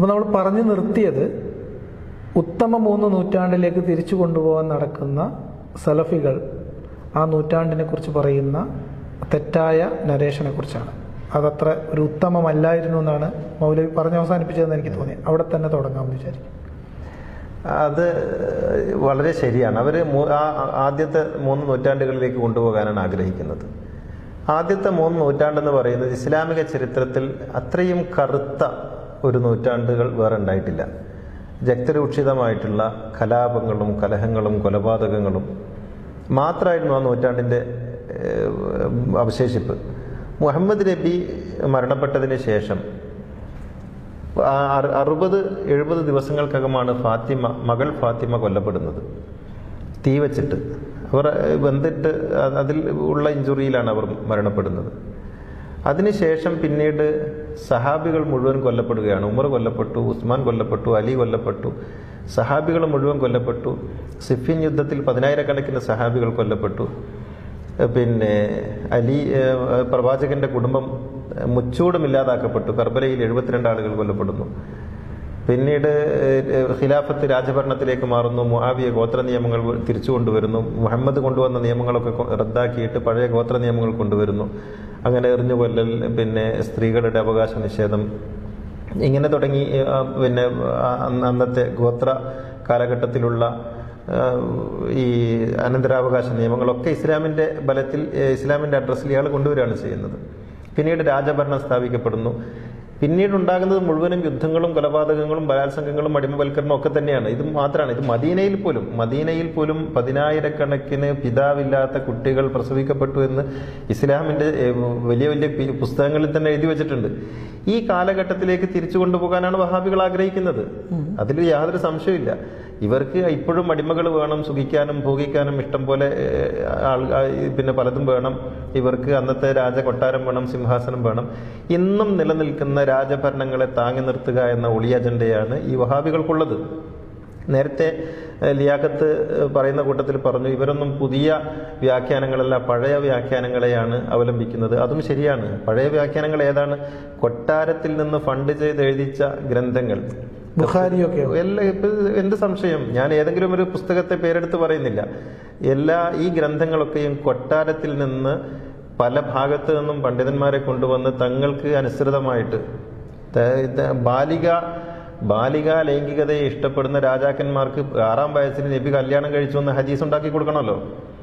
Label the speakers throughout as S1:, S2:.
S1: അപ്പോൾ നമ്മൾ പറഞ്ഞു നിർത്തിയത് ഉത്തമ മൂന്ന് നൂറ്റാണ്ടിലേക്ക് തിരിച്ചു കൊണ്ടുപോകാൻ നടക്കുന്ന സലഫികൾ ആ നൂറ്റാണ്ടിനെ കുറിച്ച് പറയുന്ന തെറ്റായ നരേഷനെ കുറിച്ചാണ് അതത്ര ഒരു ഉത്തമമല്ലായിരുന്നു എന്നാണ് മൗലവി പറഞ്ഞ് അവസാനിപ്പിച്ചതെന്ന് എനിക്ക് തോന്നി അവിടെ തന്നെ തുടങ്ങാമെന്ന് വിചാരിക്കും
S2: അത് വളരെ ശരിയാണ് അവർ ആദ്യത്തെ മൂന്ന് നൂറ്റാണ്ടുകളിലേക്ക് കൊണ്ടുപോകാനാണ് ആഗ്രഹിക്കുന്നത് ആദ്യത്തെ മൂന്ന് നൂറ്റാണ്ടെന്ന് പറയുന്നത് ഇസ്ലാമിക ചരിത്രത്തിൽ അത്രയും കറുത്ത ഒരു നൂറ്റാണ്ടുകൾ വേറെ ഉണ്ടായിട്ടില്ല രക്തരൂക്ഷിതമായിട്ടുള്ള കലാപങ്ങളും കലഹങ്ങളും കൊലപാതകങ്ങളും മാത്രമായിരുന്നു ആ നൂറ്റാണ്ടിൻ്റെ ഏഹ്, അവശേഷിപ്പ് മുഹമ്മദ് നബി മരണപ്പെട്ടതിന് ശേഷം ആ അറു- അറുപത് എഴുപത് ദിവസങ്ങൾക്കകമാണ് ഫാത്തിമ മകൾ ഫാത്തിമ കൊല്ലപ്പെടുന്നത് തീ വച്ചിട്ട് അവർ ഏഹ്, വെന്തിട്ട് അ- അതിൽ ഉള്ള ഇഞ്ചുറിയിലാണ് അവർ മരണപ്പെടുന്നത് അതിനുശേഷം പിന്നീട് സഹാബികൾ മുഴുവൻ കൊല്ലപ്പെടുകയാണ് ഉമർ കൊല്ലപ്പെട്ടു ഉസ്മാൻ കൊല്ലപ്പെട്ടു അലി കൊല്ലപ്പെട്ടു സഹാബികൾ മുഴുവൻ കൊല്ലപ്പെട്ടു സിഫിൻ യുദ്ധത്തിൽ പതിനായിരക്കണക്കിന് സഹാബികൾ കൊല്ലപ്പെട്ടു ഏഹ് പിന്നെ അലി ഏഹ് പ്രവാചകന്റെ കുടുംബം ഏഹ് മുച്ചൂടും ഇല്ലാതാക്കപ്പെട്ടു കർബലയിൽ എഴുപത്തിരണ്ട് ആളുകൾ കൊല്ലപ്പെടുന്നു പിന്നീട് ഏഹ് ഖിലാഫത്ത് രാജഭരണത്തിലേക്ക് മാറുന്നു മുആവിയ ഗോത്ര നിയമങ്ങൾ തിരിച്ചു കൊണ്ടുവരുന്നു മുഹമ്മദ് കൊണ്ടുവന്ന നിയമങ്ങളൊക്കെ കൊ- റദ്ദാക്കിയിട്ട് പഴയ ഗോത്ര നിയമങ്ങൾ കൊണ്ടുവരുന്നു അങ്ങനെ എറിഞ്ഞു കൊല്ലൽ പിന്നെ സ്ത്രീകളുടെ അവകാശ നിഷേധം ഇങ്ങനെ തുടങ്ങി ആ, പിന്നെ ആ, അന്ന് അന്നത്തെ ഗോത്ര കാലഘട്ടത്തിലുള്ള ആ, ഈ അനന്തരാവകാശ നിയമങ്ങളൊക്കെ ഇസ്ലാമിൻ്റെ ബലത്തിൽ ഏ, ഇസ്ലാമിൻ്റെ അഡ്രസ്സിൽ ഇയാൾ കൊണ്ടുവരികയാണ് ചെയ്യുന്നത് പിന്നീട് രാജഭരണം സ്ഥാപിക്കപ്പെടുന്നു പിന്നീട് ഉണ്ടാകുന്നത് മുഴുവനും യുദ്ധങ്ങളും കൊലപാതകങ്ങളും ബലാത്സംഗങ്ങളും അടിമവൽക്കരണവും ഒക്കെ തന്നെയാണ് ഇത് മാത്രമാണ് ഇത് മദീനയിൽ പോലും മദീനയിൽ പോലും പതിനായിരക്കണക്കിന് പിതാവില്ലാത്ത കുട്ടികൾ പ്രസവിക്കപ്പെട്ടു എന്ന് ഇസ്ലാമിൻ്റെ ഏഹ്, വലിയ വലിയ പി- പുസ്തകങ്ങളിൽ തന്നെ എഴുതി വെച്ചിട്ടുണ്ട് ഈ കാലഘട്ടത്തിലേക്ക് തിരിച്ചു കൊണ്ടുപോകാനാണ് വഹാബികൾ ആഗ്രഹിക്കുന്നത് അതിൽ യാതൊരു സംശയമില്ല ഇവർക്ക് ഇപ്പോഴും അടിമകൾ വേണം സുഖിക്കാനും ഭോഗിക്കാനും ഇഷ്ടം പോലെ ഏഹ്, ആൾ ആ, ഈ പിന്നെ പലതും വേണം ഇവർക്ക് അന്നത്തെ രാജ കൊട്ടാരം വേണം സിംഹാസനം വേണം ഇന്നും നിലനിൽക്കുന്ന രാജഭരണങ്ങളെ താങ്ങി നിർത്തുക എന്ന ഒളി അജണ്ടയാണ് ഈ വഹാബികൾക്കുള്ളത് നേരത്തെ ഏഹ്, ലിയാഖത്ത് ഏഹ്, പറയുന്ന കൂട്ടത്തിൽ പറഞ്ഞു ഇവരൊന്നും പുതിയ വ്യാഖ്യാനങ്ങളല്ല പഴയ വ്യാഖ്യാനങ്ങളെയാണ് അവലംബിക്കുന്നത് അതും ശരിയാണ് പഴയ വ്യാഖ്യാനങ്ങൾ ഏതാണ് കൊട്ടാരത്തിൽ നിന്ന് ഫണ്ട് ചെയ്ത് എഴുതിച്ച ഗ്രന്ഥങ്ങൾ
S1: ബുഖാരിയൊക്കെ
S2: എല്ലാ ഇപ്പൊ എന്ത് സംശയം ഞാൻ ഏതെങ്കിലും ഒരു പുസ്തകത്തെ പേരെടുത്ത് പറയുന്നില്ല എല്ലാ ഈ ഗ്രന്ഥങ്ങളൊക്കെയും കൊട്ടാരത്തിൽ നിന്ന് പല ഭാഗത്തു നിന്നും പണ്ഡിതന്മാരെ കൊണ്ടുവന്ന് തങ്ങൾക്ക് അനുസൃതമായിട്ട് ത- ഇത് ബാലിക ബാലിക ലൈംഗികതയെ ഇഷ്ടപ്പെടുന്ന രാജാക്കന്മാർക്ക് ആറാം വയസ്സിൽ നബി കല്യാണം കഴിച്ചു എന്ന് ഹദീസ് ഉണ്ടാക്കി കൊടുക്കണമല്ലോ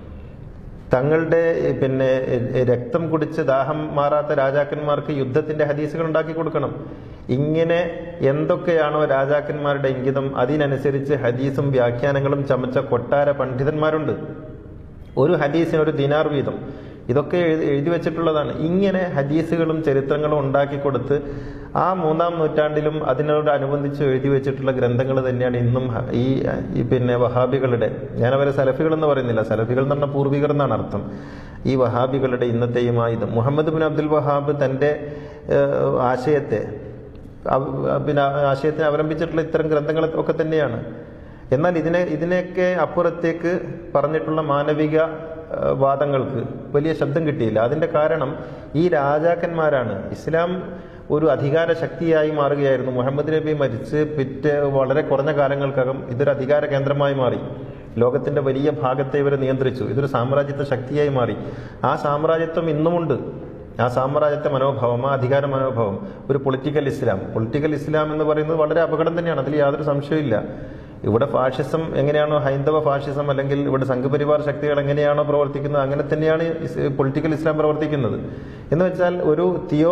S2: തങ്ങളുടെ ഏ, പിന്നെ ഏ, രക്തം കുടിച്ച് ദാഹം മാറാത്ത രാജാക്കന്മാർക്ക് യുദ്ധത്തിന്റെ ഹദീസുകൾ ഉണ്ടാക്കി കൊടുക്കണം ഇങ്ങനെ എന്തൊക്കെയാണോ രാജാക്കന്മാരുടെ ഇംഗിതം അതിനനുസരിച്ച് ഹദീസും വ്യാഖ്യാനങ്ങളും ചമച്ച കൊട്ടാര പണ്ഡിതന്മാരുണ്ട് ഒരു ഹദീസിന് ഒരു ദിനാർ വീതം ഇതൊക്കെ എഴുതി എഴുതി വെച്ചിട്ടുള്ളതാണ് ഇങ്ങനെ ഹദീസുകളും ചരിത്രങ്ങളും ഉണ്ടാക്കി കൊടുത്ത് ആ മൂന്നാം നൂറ്റാണ്ടിലും അതിനോടനുബന്ധിച്ച് എഴുതി വെച്ചിട്ടുള്ള ഗ്രന്ഥങ്ങൾ തന്നെയാണ് ഇന്നും ഹ- ഈ ഈ പിന്നെ വഹാബികളുടെ ഞാൻ അവരെ സലഫികൾ എന്ന് പറയുന്നില്ല സലഫികൾ എന്ന് പറഞ്ഞാൽ പൂർവികർ എന്നാണ് അർത്ഥം ഈ വഹാബികളുടെ ഇന്നത്തെയും ആയുധം മുഹമ്മദ് ബിൻ അബ്ദുൽ വഹാബ് തൻ്റെ ഏഹ്, ആശയത്തെ അവ- പിന്നെ ആ ആശയത്തിനെ അവലംബിച്ചിട്ടുള്ള ഇത്തരം ഗ്രന്ഥങ്ങൾ ഒക്കെ തന്നെയാണ് എന്നാൽ ഇതിനെ ഇതിനെയൊക്കെ അപ്പുറത്തേക്ക് പറഞ്ഞിട്ടുള്ള മാനവിക ആ, വാദങ്ങൾക്ക് വലിയ ശബ്ദം കിട്ടിയില്ല അതിന്റെ കാരണം ഈ രാജാക്കന്മാരാണ് ഇസ്ലാം ഒരു അധികാര ശക്തിയായി മാറുകയായിരുന്നു മുഹമ്മദ് നബി മരിച്ച് പിറ്റ് വളരെ കുറഞ്ഞ കാലങ്ങൾക്കകം ഇതൊരു അധികാര കേന്ദ്രമായി മാറി ലോകത്തിന്റെ വലിയ ഭാഗത്തെ ഇവരെ നിയന്ത്രിച്ചു ഇതൊരു സാമ്രാജ്യത്വ ശക്തിയായി മാറി ആ സാമ്രാജ്യത്വം ഇന്നുമുണ്ട് ആ സാമ്രാജ്യത്വ മനോഭാവം ആ അധികാര മനോഭാവം ഒരു പൊളിറ്റിക്കൽ ഇസ്ലാം പൊളിറ്റിക്കൽ ഇസ്ലാം എന്ന് പറയുന്നത് വളരെ അപകടം തന്നെയാണ് അതിൽ യാതൊരു സംശയമില്ല ഇവിടെ ഫാഷിസം എങ്ങനെയാണോ ഹൈന്ദവ ഫാഷിസം അല്ലെങ്കിൽ ഇവിടെ സംഘപരിവാർ ശക്തികൾ എങ്ങനെയാണോ പ്രവർത്തിക്കുന്നത് അങ്ങനെ തന്നെയാണ് പൊളിറ്റിക്കൽ ഇസ്ലാം പ്രവർത്തിക്കുന്നത് എന്ന് വെച്ചാൽ ഒരു തിയോ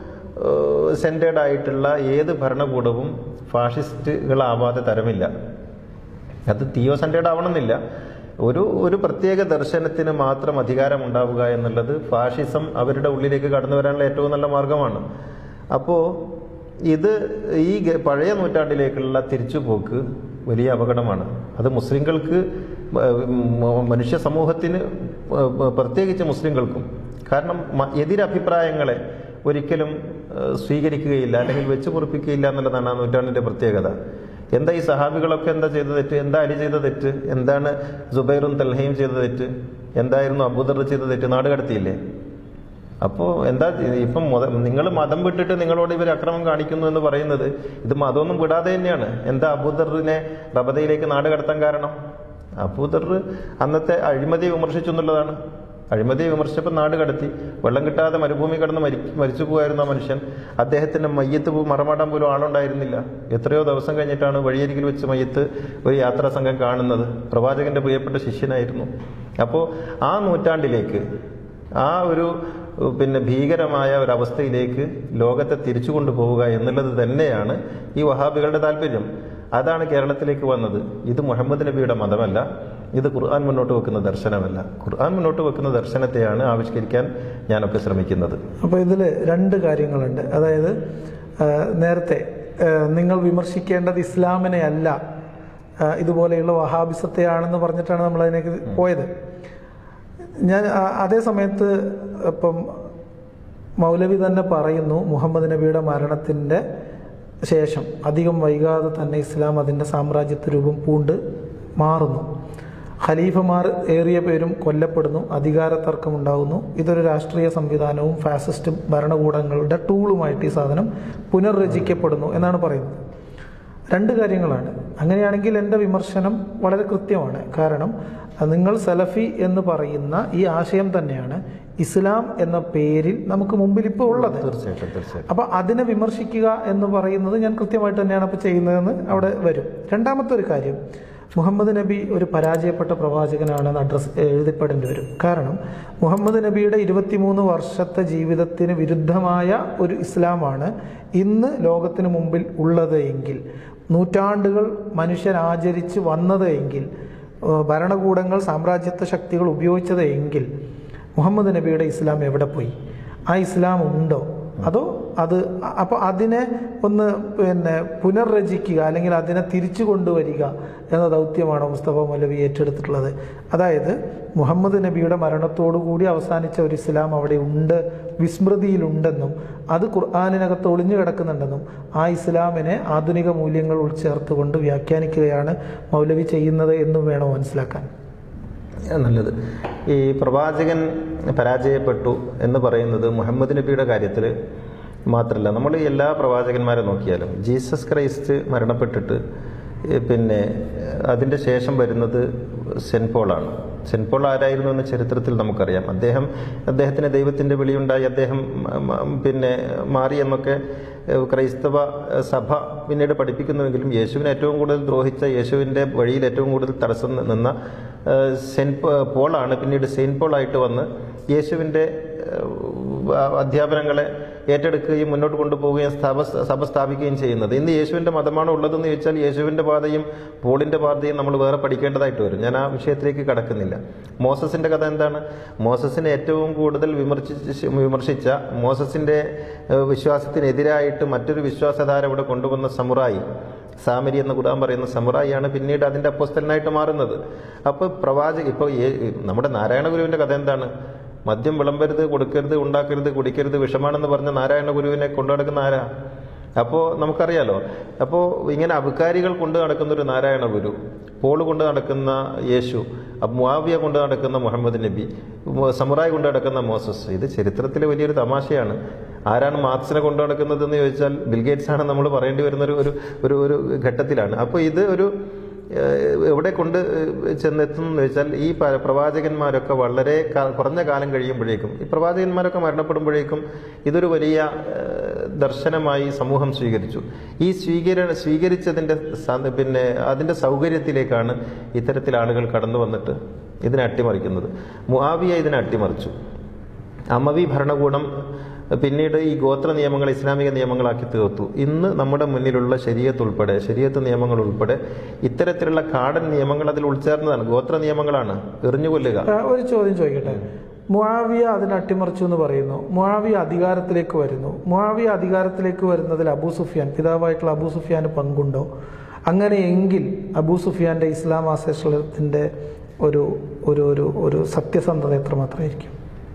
S2: സെൻറ്റേഡ് ആയിട്ടുള്ള ഏത് ഭരണകൂടവും ഫാഷിസ്റ്റുകളാവാതെ തരമില്ല അത് തിയോ സെൻറ്റേഡ് ആവണമെന്നില്ല ഒരു ഒരു പ്രത്യേക ദർശനത്തിന് മാത്രം അധികാരം ഉണ്ടാവുക എന്നുള്ളത് ഫാഷിസം അവരുടെ ഉള്ളിലേക്ക് കടന്നു വരാനുള്ള ഏറ്റവും നല്ല മാർഗമാണ് അപ്പോൾ ഇത് ഈ ഗ- പഴയ നൂറ്റാണ്ടിലേക്കുള്ള തിരിച്ചുപോക്ക് വലിയ അപകടമാണ് അത് മുസ്ലിങ്ങൾക്ക് മ- മനുഷ്യ സമൂഹത്തിന് പ്രത്യേകിച്ച് മുസ്ലിങ്ങൾക്കും കാരണം മ- എതിരഭിപ്രായങ്ങളെ ഒരിക്കലും ഏഹ്, സ്വീകരിക്കുകയില്ല അല്ലെങ്കിൽ വെച്ച് പൊറിപ്പിക്കുകയില്ല എന്നുള്ളതാണ് ആ നൂറ്റാണ്ടിന്റെ പ്രത്യേകത എന്താ ഈ സഹാബികളൊക്കെ എന്താ ചെയ്ത തെറ്റ് എന്താ അലി ചെയ്ത തെറ്റ് എന്താണ് ജുബൈറും തൽഹയും ചെയ്ത തെറ്റ് എന്തായിരുന്നു അബൂദർ ചെയ്ത തെറ്റ് നാട് കടത്തിയില്ലേ അപ്പോൾ എന്താ ഇപ്പം നിങ്ങൾ മതം വിട്ടിട്ട് നിങ്ങളോട് ഇവർ അക്രമം കാണിക്കുന്നു എന്ന് പറയുന്നത് ഇത് മതമൊന്നും വിടാതെ തന്നെയാണ് എന്താ അബൂദറിനെ റബദയിലേക്ക് നാട് കടത്താൻ കാരണം അബൂദർ അന്നത്തെ അഴിമതി വിമർശിച്ചു എന്നുള്ളതാണ് അഴിമതി വിമർശിച്ചപ്പോൾ നാട് കടത്തി വെള്ളം കിട്ടാതെ മരുഭൂമി കടന്ന് മരി മരിച്ചു പോകായിരുന്ന ആ മനുഷ്യൻ അദ്ദേഹത്തിന്റെ മയ്യത്ത് പോ- മറമാടാൻ പോലും ആളുണ്ടായിരുന്നില്ല എത്രയോ ദിവസം കഴിഞ്ഞിട്ടാണ് വഴിയരികിൽ വെച്ച് മയ്യത്ത് ഒരു യാത്രാ സംഘം കാണുന്നത് പ്രവാചകന്റെ പ്രിയപ്പെട്ട ശിഷ്യനായിരുന്നു അപ്പോൾ ആ നൂറ്റാണ്ടിലേക്ക് ആ ഒരു ഉം, പിന്നെ ഭീകരമായ ഒരു അവസ്ഥയിലേക്ക് ലോകത്തെ തിരിച്ചു കൊണ്ടുപോവുക എന്നുള്ളത് തന്നെയാണ് ഈ വഹാബികളുടെ താല്പര്യം അതാണ് കേരളത്തിലേക്ക് വന്നത് ഇത് മുഹമ്മദ് നബിയുടെ മതമല്ല ഇത് ഖുർആൻ മുന്നോട്ട് വെക്കുന്ന ദർശനമല്ല ഖുർആൻ മുന്നോട്ട് വെക്കുന്ന ദർശനത്തെയാണ് ആവിഷ്കരിക്കാൻ ഞാനൊക്കെ ശ്രമിക്കുന്നത്
S1: അപ്പോൾ ഇതിൽ രണ്ട് കാര്യങ്ങളുണ്ട് അതായത് ആ, നേരത്തെ ആ, നിങ്ങൾ വിമർശിക്കേണ്ടത് ഇസ്ലാമിനെ അല്ല ആ, ഇതുപോലെയുള്ള വഹാബിസത്തെയാണെന്ന് പറഞ്ഞിട്ടാണ് നമ്മൾ അതിലേക്ക് പോയത് ഞാൻ ആ- അതേ സമയത്ത് ഇപ്പം മൗലവി തന്നെ പറയുന്നു മുഹമ്മദ് നബിയുടെ മരണത്തിൻ്റെ ശേഷം അധികം വൈകാതെ തന്നെ ഇസ്ലാം അതിൻ്റെ സാമ്രാജ്യത്വ രൂപം പൂണ്ട് മാറുന്നു ഖലീഫമാർ ഏറിയ പേരും കൊല്ലപ്പെടുന്നു അധികാര തർക്കമുണ്ടാകുന്നു ഇതൊരു രാഷ്ട്രീയ സംവിധാനവും ഫാസിസ്റ്റ് ഭരണകൂടങ്ങളുടെ ടൂളുമായിട്ട് ഈ സാധനം പുനർരചിക്കപ്പെടുന്നു എന്നാണ് പറയുന്നത് രണ്ട് കാര്യങ്ങളാണ് അങ്ങനെയാണെങ്കിൽ എൻ്റെ വിമർശനം വളരെ കൃത്യമാണ് കാരണം അഹ് നിങ്ങൾ സലഫി എന്ന് പറയുന്ന ഈ ആശയം തന്നെയാണ് ഇസ്ലാം എന്ന പേരിൽ നമുക്ക് മുമ്പിൽ ഇപ്പോൾ ഉള്ളത്
S2: തീർച്ചയായിട്ടും തീർച്ചയായിട്ടും
S1: അപ്പൊ അതിനെ വിമർശിക്കുക എന്ന് പറയുന്നത് ഞാൻ കൃത്യമായിട്ട് തന്നെയാണ് അപ്പോൾ ചെയ്യുന്നതെന്ന് അവിടെ വരും രണ്ടാമത്തെ ഒരു കാര്യം മുഹമ്മദ് നബി ഒരു പരാജയപ്പെട്ട പ്രവാചകനാണെന്ന് അഡ്രസ് എഴുതപ്പെടേണ്ടി വരും കാരണം മുഹമ്മദ് നബിയുടെ ഇരുപത്തിമൂന്ന് വർഷത്തെ ജീവിതത്തിന് വിരുദ്ധമായ ഒരു ഇസ്ലാമാണ് ഇന്ന് ലോകത്തിന് മുമ്പിൽ ഉള്ളത് എങ്കിൽ നൂറ്റാണ്ടുകൾ മനുഷ്യൻ ആചരിച്ച് വന്നത് എങ്കിൽ ഏഹ് ഭരണകൂടങ്ങൾ സാമ്രാജ്യത്വ ശക്തികൾ ഉപയോഗിച്ചത് എങ്കിൽ മുഹമ്മദ് നബിയുടെ ഇസ്ലാം എവിടെ പോയി ആ ഇസ്ലാം ഉണ്ടോ അതോ അത് അപ്പോൾ അതിനെ ഒന്ന് പിന്നെ പുനർരചിക്കുക അല്ലെങ്കിൽ അതിനെ തിരിച്ചു കൊണ്ടുവരിക എന്ന ദൗത്യമാണ് മുസ്തഫ മൗലവി ഏറ്റെടുത്തിട്ടുള്ളത് അതായത് മുഹമ്മദ് നബിയുടെ മരണത്തോടു കൂടി അവസാനിച്ച ഒരു ഇസ്ലാം അവിടെ ഉണ്ട് വിസ്മൃതിയിലുണ്ടെന്നും അത് ഖുർആാനിനകത്ത് ഒളിഞ്ഞു കിടക്കുന്നുണ്ടെന്നും ആ ഇസ്ലാമിനെ ആധുനിക മൂല്യങ്ങൾ ഉൾച്ചേർത്തുകൊണ്ട് വ്യാഖ്യാനിക്കുകയാണ് മൗലവി ചെയ്യുന്നത് എന്നും വേണം മനസ്സിലാക്കാൻ
S2: നല്ലത് ഈ പ്രവാചകൻ പരാജയപ്പെട്ടു എന്ന് പറയുന്നത് മുഹമ്മദ് നബിയുടെ കാര്യത്തിൽ മാത്രമല്ല നമ്മൾ എല്ലാ പ്രവാചകന്മാരെ നോക്കിയാലും ജീസസ് ക്രൈസ്റ്റ് മരണപ്പെട്ടിട്ട് ഏ, പിന്നെ അതിൻ്റെ ശേഷം വരുന്നത് സെൻറ്റ് പോളാണ് സെൻറ്റ് പോൾ ആരായിരുന്നു എന്ന് ചരിത്രത്തിൽ നമുക്കറിയാം അദ്ദേഹം അദ്ദേഹത്തിന് ദൈവത്തിൻ്റെ വിളിയുണ്ടായി അദ്ദേഹം മ- മ- പിന്നെ മാറി എന്നൊക്കെ ഏ, ക്രൈസ്തവ ഏ, സഭ പിന്നീട് പഠിപ്പിക്കുന്നുവെങ്കിലും യേശുവിനെ ഏറ്റവും കൂടുതൽ ദ്രോഹിച്ച യേശുവിൻ്റെ വഴിയിൽ ഏറ്റവും കൂടുതൽ തടസ്സം നിന്ന ഏ, സെൻറ്റ് പോ- പോളാണ് പിന്നീട് സെയിൻറ്റ് പോളായിട്ട് വന്ന് യേശുവിൻ്റെ ഏ, അധ്യാപനങ്ങളെ ഏറ്റെടുക്കുകയും മുന്നോട്ട് കൊണ്ടുപോവുകയും സഭ സഭ സ്ഥാപിക്കുകയും ചെയ്യുന്നത് ഇന്ന് യേശുവിൻ്റെ മതമാണ് ഉള്ളതെന്ന് ചോദിച്ചാൽ യേശുവിൻ്റെ പാതയും പോളിൻ്റെ പാതയും നമ്മൾ വേറെ പഠിക്കേണ്ടതായിട്ട് വരും ഞാൻ ആ വിഷയത്തിലേക്ക് കടക്കുന്നില്ല മോസസിൻ്റെ കഥ എന്താണ് മോസസിനെ ഏറ്റവും കൂടുതൽ വിമർശിച്ച് വിമർശിച്ച മോസസിൻ്റെ ഏഹ്, വിശ്വാസത്തിനെതിരായിട്ട് മറ്റൊരു വിശ്വാസധാര ഇവിടെ കൊണ്ടുവന്ന സമുറായി സാമരി എന്ന് ഖുർആൻ പറയുന്ന സമുറായിയാണ് പിന്നീട് അതിൻ്റെ അപ്പോസ്തലനായിട്ട് മാറുന്നത് അപ്പോൾ പ്രവാചക ഇപ്പോൾ നമ്മുടെ നാരായണ ഗുരുവിൻ്റെ കഥ എന്താണ് മദ്യം വിളമ്പരുത് കൊടുക്കരുത് ഉണ്ടാക്കരുത് കുടിക്കരുത് വിഷമാണെന്ന് പറഞ്ഞ നാരായണ ഗുരുവിനെ കൊണ്ടു നടക്കുന്ന ആരാ അപ്പോൾ നമുക്കറിയാലോ അപ്പോൾ ഇങ്ങനെ അബുക്കാരികൾ കൊണ്ട് നടക്കുന്ന ഒരു നാരായണ ഗുരു പോള് കൊണ്ട് നടക്കുന്ന യേശു മുവാവിയ കൊണ്ട് നടക്കുന്ന മുഹമ്മദ് നബി മു- സമുറായി കൊണ്ട് നടക്കുന്ന മോസസ് ഇത് ചരിത്രത്തിലെ വലിയൊരു തമാശയാണ് ആരാണ് മാർക്സിനെ കൊണ്ടു നടക്കുന്നതെന്ന് ചോദിച്ചാൽ ബിൽഗേറ്റ്സ് ആണ് നമ്മൾ പറയേണ്ടി വരുന്ന ഒരു ഒരു ഒരു ഒരു ഘട്ടത്തിലാണ് അപ്പോൾ ഇത് ഒരു ഏഹ് എവിടെ കൊണ്ട് ചെന്നെത്തുന്നു എന്ന് വെച്ചാൽ ഈ പ- പ്രവാചകന്മാരൊക്കെ വളരെ കാ- കുറഞ്ഞ കാലം കഴിയുമ്പോഴേക്കും ഈ പ്രവാചകന്മാരൊക്കെ മരണപ്പെടുമ്പോഴേക്കും ഇതൊരു വലിയ ഏഹ്, ദർശനമായി സമൂഹം സ്വീകരിച്ചു ഈ സ്വീകര സ്വീകരിച്ചതിൻ്റെ സ- പിന്നെ അതിൻ്റെ സൗകര്യത്തിലേക്കാണ് ഇത്തരത്തിൽ ആളുകൾ കടന്നു വന്നിട്ട് ഇതിനെ അട്ടിമറിക്കുന്നത് മുആവിയ ഇതിനെ അട്ടിമറിച്ചു അമവി ഭരണകൂടം പിന്നീട് ഈ ഗോത്ര നിയമങ്ങൾ ഇസ്ലാമിക നിയമങ്ങളാക്കി തീർത്തു ഇന്ന് നമ്മുടെ മുന്നിലുള്ള ശരീരത്ത് ഉൾപ്പെടെ ശരീരത്ത് നിയമങ്ങൾ ഉൾപ്പെടെ ഇത്തരത്തിലുള്ള കാടൻ നിയമങ്ങൾ അതിൽ ഉൾച്ചേർന്നതാണ് ഗോത്ര നിയമങ്ങളാണ് എറിഞ്ഞുകൊല്ലുക
S1: ആ, ഒരു ചോദ്യം ചോദിക്കട്ടെ മുആവിയ അതിനെ അട്ടിമറിച്ചു എന്ന് പറയുന്നു മുആവിയ അധികാരത്തിലേക്ക് വരുന്നു മുആവിയ അധികാരത്തിലേക്ക് വരുന്നതിൽ അബൂ സുഫിയാൻ പിതാവായിട്ടുള്ള അബൂ സുഫിയാന് പങ്കുണ്ടോ അങ്ങനെയെങ്കിൽ അബൂ സുഫിയാന്റെ ഇസ്ലാം ആശയത്തിന്റെ ഒരു ഒരു ഒരു ഒരു സത്യസന്ധത എത്രമാത്രമായിരിക്കും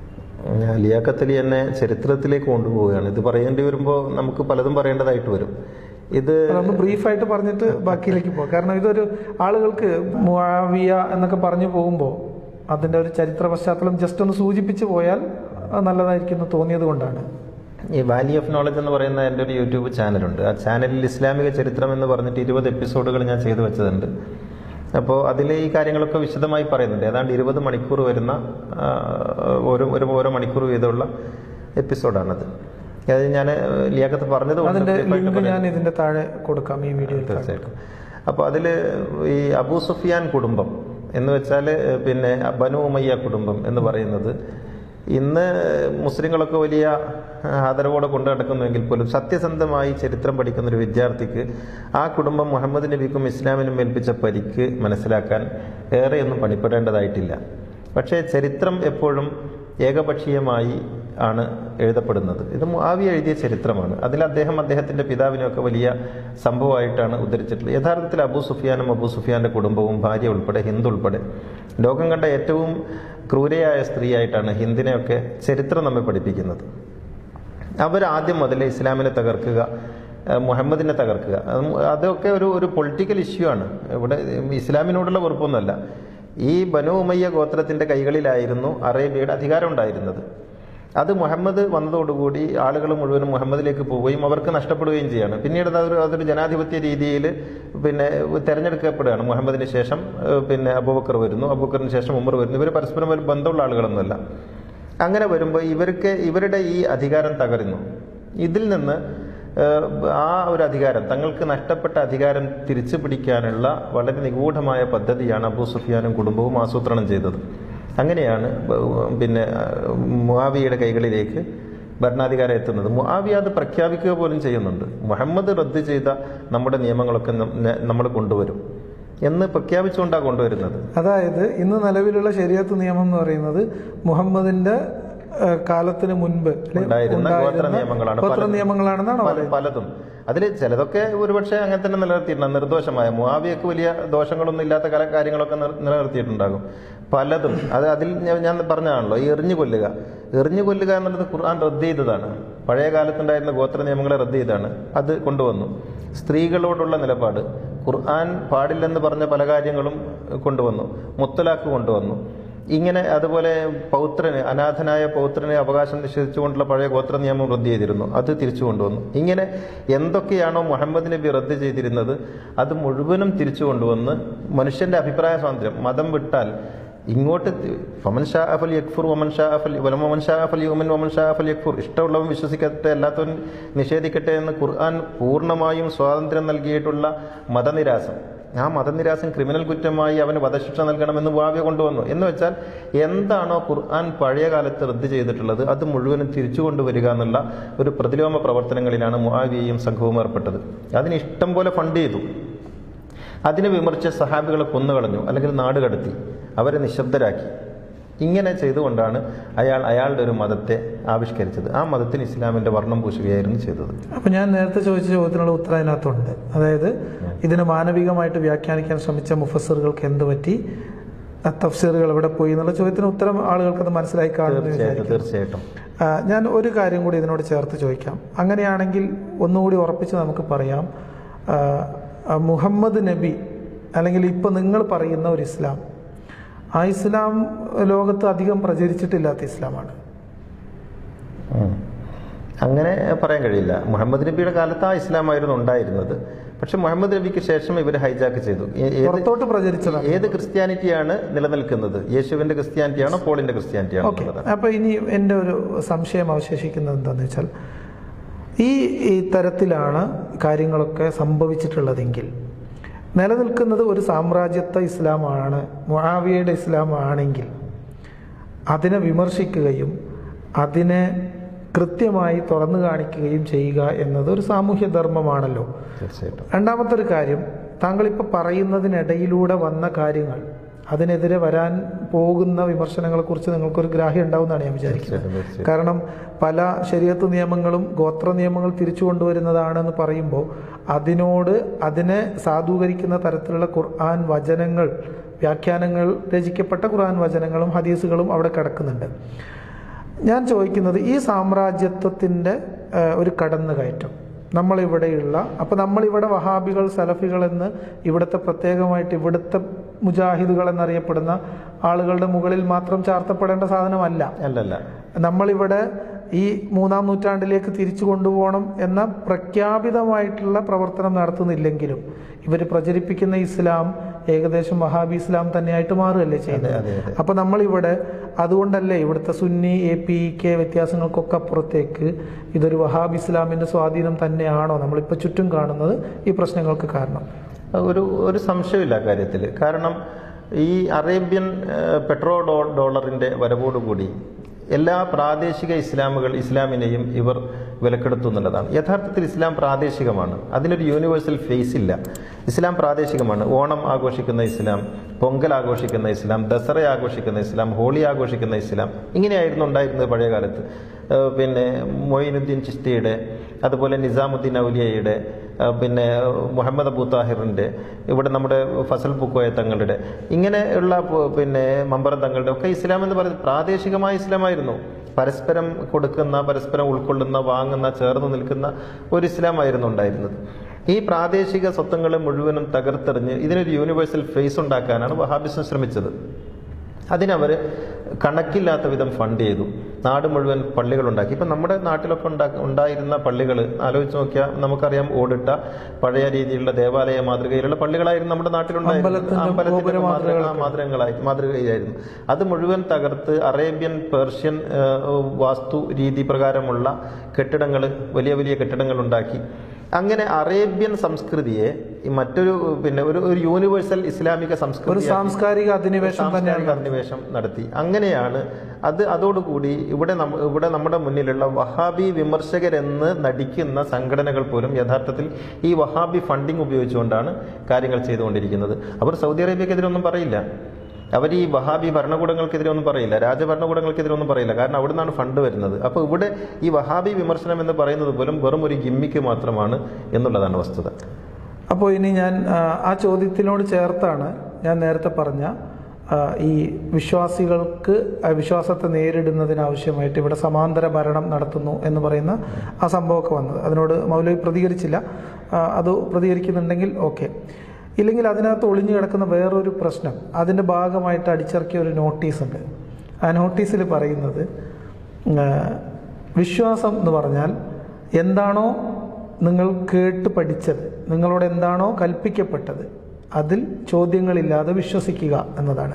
S2: ഞാൻ ലിയാഖത്ത് അലി എന്നെ ചരിത്രത്തിലേക്ക് കൊണ്ടുപോവുകയാണ് ഇത് പറയേണ്ടി വരുമ്പോൾ നമുക്ക് പലതും പറയേണ്ടതായിട്ട് വരും ഇത്
S1: അതൊന്ന് ബ്രീഫായിട്ട് പറഞ്ഞിട്ട് ബാക്കിയിലേക്ക് പോകാം കാരണം ഇതൊരു ആളുകൾക്ക് മുആവിയ എന്നൊക്കെ പറഞ്ഞു പോകുമ്പോൾ അതിന്റെ ഒരു ചരിത്ര പശ്ചാത്തലം ജസ്റ്റ് ഒന്ന് സൂചിപ്പിച്ചു പോയാൽ അത് നല്ലതായിരിക്കും എന്ന് തോന്നിയത് കൊണ്ടാണ്
S2: ഈ വാലി ഓഫ് നോളജ് എന്ന് പറയുന്ന എൻ്റെ ഒരു യൂട്യൂബ് ചാനലുണ്ട് ആ ചാനലിൽ ഇസ്ലാമിക ചരിത്രം എന്ന് പറഞ്ഞിട്ട് ഇരുപത് എപ്പിസോഡുകൾ ഞാൻ ചെയ്തു വെച്ചതുണ്ട് അപ്പോൾ അതിൽ ഈ കാര്യങ്ങളൊക്കെ വിശദമായി പറയുന്നുണ്ട് ഏതാണ്ട് ഇരുപത് മണിക്കൂർ വരുന്ന ആ, ഓരോ ഒരു ഓരോ മണിക്കൂർ വീതമുള്ള എപ്പിസോഡാണത് അത് ഞാൻ ലിയാക്കത്ത് പറഞ്ഞത് കൊണ്ട്
S1: അതിന്റെ
S2: കൃത്യമായിട്ട്
S1: ലിങ്ക്
S2: പറയാം.
S1: ഞാൻ ഇതിന്റെ താഴെ കൊടുക്കാം ഈ വീഡിയോയിൽ താഴെ.
S2: തീർച്ചയായിട്ടും അപ്പോൾ അതിൽ ഈ അബൂ സുഫിയാൻ കുടുംബം എന്ന് വെച്ചാൽ പിന്നെ ബനു ഉമയ്യ കുടുംബം എന്ന് പറയുന്നത് ഇന്ന് മുസ്ലിങ്ങളൊക്കെ വലിയ ആദരവോടെ കൊണ്ടു നടക്കുന്നുവെങ്കിൽ പോലും സത്യസന്ധമായി ചരിത്രം പഠിക്കുന്ന ഒരു വിദ്യാർത്ഥിക്ക് ആ കുടുംബം മുഹമ്മദ് നബിക്കും ഇസ്ലാമിനും ഏൽപ്പിച്ച പരിക്ക് മനസ്സിലാക്കാൻ ഏറെയൊന്നും പണിപ്പെടേണ്ടതായിട്ടില്ല പക്ഷേ ചരിത്രം എപ്പോഴും ഏകപക്ഷീയമായി ആണ് എഴുതപ്പെടുന്നത് ഇത് മുആവിയ എഴുതിയ ചരിത്രമാണ് അതിൽ അദ്ദേഹം അദ്ദേഹത്തിന്റെ പിതാവിനെയൊക്കെ വലിയ സംഭവമായിട്ടാണ് ഉദ്ധരിച്ചിട്ടുള്ളത് യഥാർത്ഥത്തിൽ അബൂ സുഫിയാനും അബൂ സുഫിയാന്റെ കുടുംബവും ഭാര്യ ഉൾപ്പെടെ ഹിന്ദു ഉൾപ്പെടെ ലോകം കണ്ട ഏറ്റവും ക്രൂരയായ സ്ത്രീയായിട്ടാണ് ഹിന്ദിനെയൊക്കെ ചരിത്രം നമ്മെ പഠിപ്പിക്കുന്നത് അവർ ആദ്യം മുതലേ ഇസ്ലാമിനെ തകർക്കുക ഏഹ് മുഹമ്മദിനെ തകർക്കുക അത് അതൊക്കെ ഒരു ഒരു പൊളിറ്റിക്കൽ ഇഷ്യൂ ആണ് ഇവിടെ ഇസ്ലാമിനോടുള്ള വെറുപ്പൊന്നുമല്ല ഈ ബനു ഉമയ്യ ഗോത്രത്തിന്റെ കൈകളിലായിരുന്നു അറേബ്യയുടെ അധികാരം ഉണ്ടായിരുന്നത് അത് മുഹമ്മദ് വന്നതോടുകൂടി ആളുകൾ മുഴുവനും മുഹമ്മദിലേക്ക് പോവുകയും അവർക്ക് നഷ്ടപ്പെടുകയും ചെയ്യാണ് പിന്നീട് അതൊരു അതൊരു ജനാധിപത്യ രീതിയിൽ പിന്നെ തെരഞ്ഞെടുക്കപ്പെടുകയാണ് മുഹമ്മദിന് ശേഷം ഏഹ് പിന്നെ അബൂബക്കർ വരുന്നു അബൂബക്കറിന് ശേഷം ഉമർ വരുന്നു ഇവർ പരസ്പരം ഒരു ബന്ധമുള്ള ആളുകളൊന്നുമല്ല അങ്ങനെ വരുമ്പോൾ ഇവർക്ക് ഇവരുടെ ഈ അധികാരം തകരുന്നു ഇതിൽ നിന്ന് ഏഹ്, ആ ഒരു അധികാരം തങ്ങൾക്ക് നഷ്ടപ്പെട്ട അധികാരം തിരിച്ചു പിടിക്കാനുള്ള വളരെ നിഗൂഢമായ പദ്ധതിയാണ് അബൂ സുഫിയാനും കുടുംബവും ആസൂത്രണം ചെയ്തത് അങ്ങനെയാണ് ബ- പിന്നെ ഏഹ്, മുആവിയയുടെ കൈകളിലേക്ക് ഭരണാധികാരം എത്തുന്നത് മുആവിയ അത് പ്രഖ്യാപിക്കുക പോലും ചെയ്യുന്നുണ്ട് മുഹമ്മദ് റദ്ദ് ചെയ്ത നമ്മുടെ നിയമങ്ങളൊക്കെ നമ്മൾ കൊണ്ടുവരും എന്ന് പ്രഖ്യാപിച്ചുകൊണ്ടാണ് കൊണ്ടുവരുന്നത്
S1: അതായത് ഇന്ന് നിലവിലുള്ള ശരിയത്ത് നിയമം എന്ന് പറയുന്നത് മുഹമ്മദിന്റെ ഏഹ്, കാലത്തിന് മുൻപ് അല്ലെ,
S2: ഉണ്ടായിരുന്ന ഗോത്ര
S1: ഉണ്ടായിരുന്ന
S2: നിയമങ്ങളാണ്
S1: ഗോത്ര
S2: പലതും.
S1: നിയമങ്ങളാണെന്നാണ്
S2: പല- പലതും അതിൽ ചിലതൊക്കെ ഒരുപക്ഷെ അങ്ങനെ തന്നെ നിലനിർത്തിയിട്ടുണ്ട് നിർദോഷമായ മുആവിയക്ക് വലിയ ദോഷങ്ങളൊന്നും ഇല്ലാത്ത കല കാര്യങ്ങളൊക്കെ നിർ- നിലനിർത്തിയിട്ടുണ്ടാകും പലതും അത് അതിൽ ഞാൻ- ഞാൻ പറഞ്ഞതാണല്ലോ ഈ എറിഞ്ഞു കൊല്ലുക എറിഞ്ഞു കൊല്ലുക എന്നുള്ളത് ഖുർആൻ റദ്ദ് ചെയ്തതാണ് പഴയ കാലത്തുണ്ടായിരുന്ന ഗോത്ര നിയമങ്ങളെ റദ്ദ് ചെയ്താണ് അത് കൊണ്ടുവന്നു സ്ത്രീകളോടുള്ള നിലപാട് ഖുർആൻ പാടില്ലെന്ന് പറഞ്ഞ പല കാര്യങ്ങളും കൊണ്ടുവന്നു മുത്തലാഖ് കൊണ്ടുവന്നു ഇങ്ങനെ അതുപോലെ പൗത്രന് അനാഥനായ പൗത്രന് അവകാശം നിഷേധിച്ചുകൊണ്ടുള്ള പഴയ ഗോത്ര നിയമം റദ്ദ് ചെയ്തിരുന്നു അത് തിരിച്ചു കൊണ്ടുവന്നു ഇങ്ങനെ എന്തൊക്കെയാണോ മുഹമ്മദ് നബി റദ്ദ് ചെയ്തിരുന്നത് അത് മുഴുവനും തിരിച്ചു കൊണ്ടുവന്ന് മനുഷ്യന്റെ അഭിപ്രായ സ്വാതന്ത്ര്യം മതം വിട്ടാൽ ഇങ്ങോട്ട് തി- ഫമൻ ഷാ അഫൽ യക്ഫുർ വമൻ ഷാ അഫൽ വമൻ ഷാ അഫൽ യുമൻ വമൻ ഷാ അഫൽ യക്ഫുർ ഇഷ്ടമുള്ളവൻ വിശ്വസിക്കട്ടെ അല്ലാത്തവൻ നിഷേധിക്കട്ടെ എന്ന് ഖുർആൻ പൂർണ്ണമായും സ്വാതന്ത്ര്യം നൽകിയിട്ടുള്ള മതനിരാസം ആ മതനിരാസം ക്രിമിനൽ കുറ്റമായി അവന് വധശിക്ഷ നൽകണമെന്ന് വാവ്യ കൊണ്ടുവന്നു എന്ന് വെച്ചാൽ എന്താണോ ഖുർആൻ പഴയ കാലത്ത് റദ്ദ് ചെയ്തിട്ടുള്ളത് അത് മുഴുവനും തിരിച്ചു കൊണ്ടുവരിക എന്നുള്ള ഒരു പ്രതിലോമ പ്രവർത്തനങ്ങളിലാണ് മുആവിയയും സംഘവും ഏർപ്പെട്ടത് അതിന് ഇഷ്ടം പോലെ ഫണ്ട് ചെയ്തു അതിനെ വിമർശിച്ച സഹാബികളെ കൊന്നുകളഞ്ഞു അല്ലെങ്കിൽ നാട് കടത്തി അവരെ നിശബ്ദരാക്കി ഇങ്ങനെ ചെയ്തുകൊണ്ടാണ് അയാൾ അയാളുടെ ഒരു മതത്തെ ആവിഷ്കരിച്ചത് ആ മതത്തിന് ഇസ്ലാമിന്റെ വർണ്ണം പൂശുകയായിരുന്നു ചെയ്തത്
S1: അപ്പൊ ഞാൻ നേരത്തെ ചോദിച്ച ചോദ്യത്തിനുള്ള ഉത്തരം അതിനകത്തുണ്ട് അതായത് ഇതിന് മാനവികമായിട്ട് വ്യാഖ്യാനിക്കാൻ ശ്രമിച്ച മുഫസറുകൾക്ക് എന്ത് പറ്റി ആ തഫ്സീറുകൾ എവിടെ പോയി എന്നുള്ള ചോദ്യത്തിന് ഉത്തരം ആളുകൾക്ക് അത് മനസ്സിലായി കാണുമെന്ന്
S2: തീർച്ചയായിട്ടും
S1: വിചാരിക്കുന്നു
S2: തീർച്ചയായിട്ടും
S1: ആ, ഞാൻ ഒരു കാര്യം കൂടി ഇതിനോട് ചേർത്ത് ചോദിക്കാം അങ്ങനെയാണെങ്കിൽ ഒന്നുകൂടി ഉറപ്പിച്ച് നമുക്ക് പറയാം ആ, ആ, മുഹമ്മദ് നബി അല്ലെങ്കിൽ ഇപ്പൊ നിങ്ങൾ പറയുന്ന ഒരു ഇസ്ലാം ആ ഇസ്ലാം ലോകത്ത് അധികം പ്രചരിച്ചിട്ടില്ലാത്ത ഇസ്ലാമാണ്
S2: ഉം. അങ്ങനെ പറയാൻ കഴിയില്ല മുഹമ്മദ് നബിയുടെ കാലത്ത് ആ ഇസ്ലാമായിരുന്നു ഉണ്ടായിരുന്നത് പക്ഷെ മുഹമ്മദ് നബിക്ക് ശേഷം ഇവർ ഹൈജാക്ക് ചെയ്തു ഏ- ഏത്
S1: പുറത്തോട്ട് പ്രചരിച്ചതാണ്
S2: ഏത് ക്രിസ്ത്യാനിറ്റിയാണ് നിലനിൽക്കുന്നത് യേശുവിന്റെ ക്രിസ്ത്യാനിറ്റിയാണോ പോളിന്റെ ക്രിസ്ത്യാനിറ്റിയാണോ
S1: ഓക്കെ
S2: എന്നുള്ളതാണ്
S1: അപ്പൊ ഇനി എൻ്റെ ഒരു സംശയം അവശേഷിക്കുന്നത് എന്താണെന്ന് വെച്ചാൽ ഈ ഈ തരത്തിലാണ് കാര്യങ്ങളൊക്കെ സംഭവിച്ചിട്ടുള്ളതെങ്കിൽ നിലനിൽക്കുന്നത് ഒരു സാമ്രാജ്യത്വ ഇസ്ലാമാണ് മുആവിയയുടെ ഇസ്ലാം ആണെങ്കിൽ അതിനെ വിമർശിക്കുകയും അതിനെ കൃത്യമായി തുറന്നു കാണിക്കുകയും ചെയ്യുക എന്നത് ഒരു സാമൂഹ്യ ധർമ്മമാണല്ലോ
S2: തീർച്ചയായിട്ടും
S1: രണ്ടാമത്തെ ഒരു കാര്യം താങ്കൾ ഇപ്പോൾ പറയുന്നതിനിടയിലൂടെ വന്ന കാര്യങ്ങൾ അതിനെതിരെ വരാൻ പോകുന്ന വിമർശനങ്ങളെ കുറിച്ച് നിങ്ങൾക്കൊരു ഗ്രാഹ്യം ഉണ്ടാവുമെന്നാണ് ഞാൻ വിചാരിക്കുന്നത്
S2: തീർച്ചയായിട്ടും തീർച്ചയായിട്ടും
S1: കാരണം പല ശരീരത്ത് നിയമങ്ങളും ഗോത്ര നിയമങ്ങൾ തിരിച്ചു കൊണ്ടുവരുന്നതാണെന്ന് പറയുമ്പോൾ അതിനോട് അതിനെ സാധൂകരിക്കുന്ന തരത്തിലുള്ള ഖുർആൻ വചനങ്ങൾ വ്യാഖ്യാനങ്ങൾ രചിക്കപ്പെട്ട ഖുർആൻ വചനങ്ങളും ഹദീസുകളും അവിടെ കിടക്കുന്നുണ്ട് ഞാൻ ചോദിക്കുന്നത് ഈ സാമ്രാജ്യത്വത്തിൻ്റെ ഏഹ്, ഒരു കടന്നുകയറ്റം നമ്മളിവിടെയുള്ള അപ്പോൾ നമ്മളിവിടെ വഹാബികൾ സലഫികൾ എന്ന് ഇവിടുത്തെ പ്രത്യേകമായിട്ട് ഇവിടുത്തെ മുജാഹിദുകൾ എന്നറിയപ്പെടുന്ന ആളുകളുടെ മുകളിൽ മാത്രം ചാർത്തപ്പെടേണ്ട സാധനമല്ല
S2: അല്ലല്ല
S1: നമ്മളിവിടെ ഈ മൂന്നാം നൂറ്റാണ്ടിലേക്ക് തിരിച്ചു കൊണ്ടുപോകണം എന്ന പ്രഖ്യാപിതമായിട്ടുള്ള പ്രവർത്തനം നടത്തുന്നില്ലെങ്കിലും ഇവർ പ്രചരിപ്പിക്കുന്ന ഇസ്ലാം ഏകദേശം വഹാബി ഇസ്ലാം തന്നെയായിട്ട് മാറുകയല്ലേ ചെയ്യുന്നത്
S2: അതെ, അതെ.
S1: അപ്പൊ നമ്മളിവിടെ അതുകൊണ്ടല്ലേ ഇവിടുത്തെ സുന്നി എ പി കെ വ്യത്യാസങ്ങൾക്കൊക്കെ അപ്പുറത്തേക്ക് ഇതൊരു വഹാബ് ഇസ്ലാമിന്റെ സ്വാധീനം തന്നെയാണോ നമ്മളിപ്പോൾ ചുറ്റും കാണുന്നത് ഈ പ്രശ്നങ്ങൾക്ക് കാരണം
S2: ഒരു ഒരു സംശയമില്ല കാര്യത്തിൽ കാരണം ഈ അറേബ്യൻ ഏഹ്, പെട്രോ ഡോ ഡോളറിന്റെ വരവോടുകൂടി എല്ലാ പ്രാദേശിക ഇസ്ലാമുകൾ ഇസ്ലാമിനെയും ഇവർ വിലക്കെടുത്തുന്നുള്ളതാണ് യഥാർത്ഥത്തിൽ ഇസ്ലാം പ്രാദേശികമാണ് അതിനൊരു യൂണിവേഴ്സൽ ഫേസ് ഇല്ല ഇസ്ലാം പ്രാദേശികമാണ് ഓണം ആഘോഷിക്കുന്ന ഇസ്ലാം പൊങ്കൽ ആഘോഷിക്കുന്ന ഇസ്ലാം ദസറ ആഘോഷിക്കുന്ന ഇസ്ലാം ഹോളി ആഘോഷിക്കുന്ന ഇസ്ലാം ഇങ്ങനെയായിരുന്നു ഉണ്ടായിരുന്നത് പഴയ കാലത്ത് ഏഹ് പിന്നെ മൊയിനുദ്ദീൻ ചിസ്തിയുടെ അതുപോലെ നിസാമുദ്ദീൻ ഔലിയയുടെ ഏഹ് പിന്നെ മുഹമ്മദ് അബൂ താഹിറിൻ്റെ ഇവിടെ നമ്മുടെ ഫസൽ പൂക്കോയ തങ്ങളുടെ ഇങ്ങനെയുള്ള പ- പിന്നെ മമ്പറം തങ്ങളുടെ ഒക്കെ ഇസ്ലാം എന്ന് പറയുന്നത് പ്രാദേശികമായ ഇസ്ലാമായിരുന്നു പരസ്പരം കൊടുക്കുന്ന പരസ്പരം ഉൾക്കൊള്ളുന്ന വാങ്ങുന്ന ചേർന്ന് നിൽക്കുന്ന ഒരു ഇസ്ലാമായിരുന്നു ഉണ്ടായിരുന്നത് ഈ പ്രാദേശിക സ്വത്വങ്ങളെ മുഴുവനും തകർത്തെറിഞ്ഞ് ഇതിനൊരു യൂണിവേഴ്സൽ ഫേസ് ഉണ്ടാക്കാനാണ് വഹാബിസം ശ്രമിച്ചത് അതിനവർ കണക്കില്ലാത്ത വിധം ഫണ്ട് ചെയ്തു നാട് മുഴുവൻ പള്ളികൾ ഉണ്ടാക്കി ഇപ്പം നമ്മുടെ നാട്ടിലൊക്കെ ഉണ്ടാ ഉണ്ടായിരുന്ന പള്ളികൾ ആലോചിച്ച് നോക്കിയാൽ നമുക്കറിയാം ഓടിട്ട പഴയ രീതിയിലുള്ള ദേവാലയ മാതൃകയിലുള്ള പള്ളികളായിരുന്നു നമ്മുടെ നാട്ടിലുണ്ടായിരുന്നത്
S1: അമ്പലത്തിന്റെ
S2: അമ്പലത്തിന്റെ
S1: ഗോപുര
S2: മാതൃക
S1: മാതൃകകളൊക്കെ.
S2: മാതൃകങ്ങളായി മാതൃകയായിരുന്നു അത് മുഴുവൻ തകർത്ത് അറേബ്യൻ പേർഷ്യൻ ആ, വാസ്തു രീതി പ്രകാരമുള്ള കെട്ടിടങ്ങൾ വലിയ വലിയ കെട്ടിടങ്ങൾ ഉണ്ടാക്കി അങ്ങനെ അറേബ്യൻ സംസ്കൃതിയെ ഈ മറ്റൊരു പിന്നെ ഒരു ഒരു യൂണിവേഴ്സൽ ഇസ്ലാമിക
S1: ഒരു
S2: സംസ്കൃതി
S1: സാംസ്കാരിക അധിനിവേശം തന്നെയാണ്
S2: സാംസ്കാരിക അധിനിവേശം നടത്തി അങ്ങനെയാണ് അത് അതോടുകൂടി ഇവിടെ നമ്മ ഇവിടെ നമ്മുടെ മുന്നിലുള്ള വഹാബി വിമർശകരെന്ന് നടിക്കുന്ന സംഘടനകൾ പോലും യഥാർത്ഥത്തിൽ ഈ വഹാബി ഫണ്ടിങ് ഉപയോഗിച്ചുകൊണ്ടാണ് കാര്യങ്ങൾ ചെയ്തുകൊണ്ടിരിക്കുന്നത് അവർ സൗദി അറേബ്യക്കെതിരെ ഒന്നും പറയില്ല അവർ ഈ വഹാബി ഭരണകൂടങ്ങൾക്കെതിരെ ഒന്നും പറയില്ല രാജഭരണകൂടങ്ങൾക്കെതിരെ ഒന്നും പറയില്ല കാരണം അവിടെ നിന്നാണ് ഫണ്ട് വരുന്നത് അപ്പോൾ ഇവിടെ ഈ വഹാബി വിമർശനം എന്ന് പറയുന്നത് പോലും വെറും ഒരു ഗിമ്മിക്ക് മാത്രമാണ് എന്നുള്ളതാണ് വസ്തുത
S1: അപ്പോൾ ഇനി ഞാൻ ആ, ആ ചോദ്യത്തിനോട് ചേർത്താണ് ഞാൻ നേരത്തെ പറഞ്ഞ ആ, ഈ വിശ്വാസികൾക്ക് ആ വിശ്വാസത്തെ നേരിടുന്നതിനാവശ്യമായിട്ട് ഇവിടെ സമാന്തര ഭരണം നടത്തുന്നു എന്ന് പറയുന്ന ആ സംഭവമൊക്കെ വന്നത് അതിനോട് മൗലവി പ്രതികരിച്ചില്ല ആ, അത് പ്രതികരിക്കുന്നുണ്ടെങ്കിൽ ഓക്കെ ഇല്ലെങ്കിൽ അതിനകത്ത് ഒളിഞ്ഞു കിടക്കുന്ന വേറൊരു പ്രശ്നം അതിൻ്റെ ഭാഗമായിട്ട് അടിച്ചിറക്കിയ ഒരു നോട്ടീസ് ഉണ്ട് ആ നോട്ടീസിൽ പറയുന്നത് ആ, വിശ്വാസം എന്ന് പറഞ്ഞാൽ എന്താണോ നിങ്ങൾ കേട്ട് പഠിച്ചത് നിങ്ങളോട് എന്താണോ കൽപ്പിക്കപ്പെട്ടത് അതിൽ ചോദ്യങ്ങളില്ലാതെ വിശ്വസിക്കുക എന്നതാണ്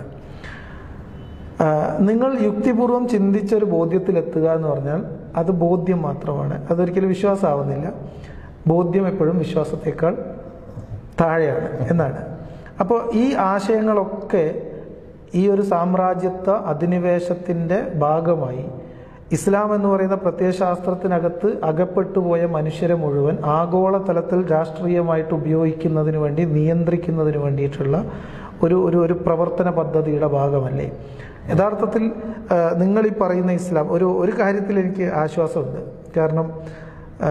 S1: ആ, നിങ്ങൾ യുക്തിപൂർവം ചിന്തിച്ചൊരു ബോധ്യത്തിലെത്തുക എന്ന് പറഞ്ഞാൽ അത് ബോധ്യം മാത്രമാണ് അതൊരിക്കലും വിശ്വാസമാവുന്നില്ല ബോധ്യം എപ്പോഴും വിശ്വാസത്തേക്കാൾ താഴെയാണ് എന്നാണ് അപ്പോൾ ഈ ആശയങ്ങളൊക്കെ ഈ ഒരു സാമ്രാജ്യത്വ അധിനിവേശത്തിൻ്റെ ഭാഗമായി ഇസ്ലാം എന്ന് പറയുന്ന പ്രത്യയശാസ്ത്രത്തിനകത്ത് അകപ്പെട്ടുപോയ മനുഷ്യരെ മുഴുവൻ ആഗോളതലത്തിൽ രാഷ്ട്രീയമായിട്ട് ഉപയോഗിക്കുന്നതിന് വേണ്ടി നിയന്ത്രിക്കുന്നതിന് വേണ്ടിയിട്ടുള്ള ഒരു ഒരു ഒരു പ്രവർത്തന പദ്ധതിയുടെ ഭാഗമല്ലേ യഥാർത്ഥത്തിൽ ആ, നിങ്ങൾ ഈ പറയുന്ന ഇസ്ലാം ഒരു ഒരു കാര്യത്തിൽ എനിക്ക് ആശ്വാസമുണ്ട് കാരണം ആ,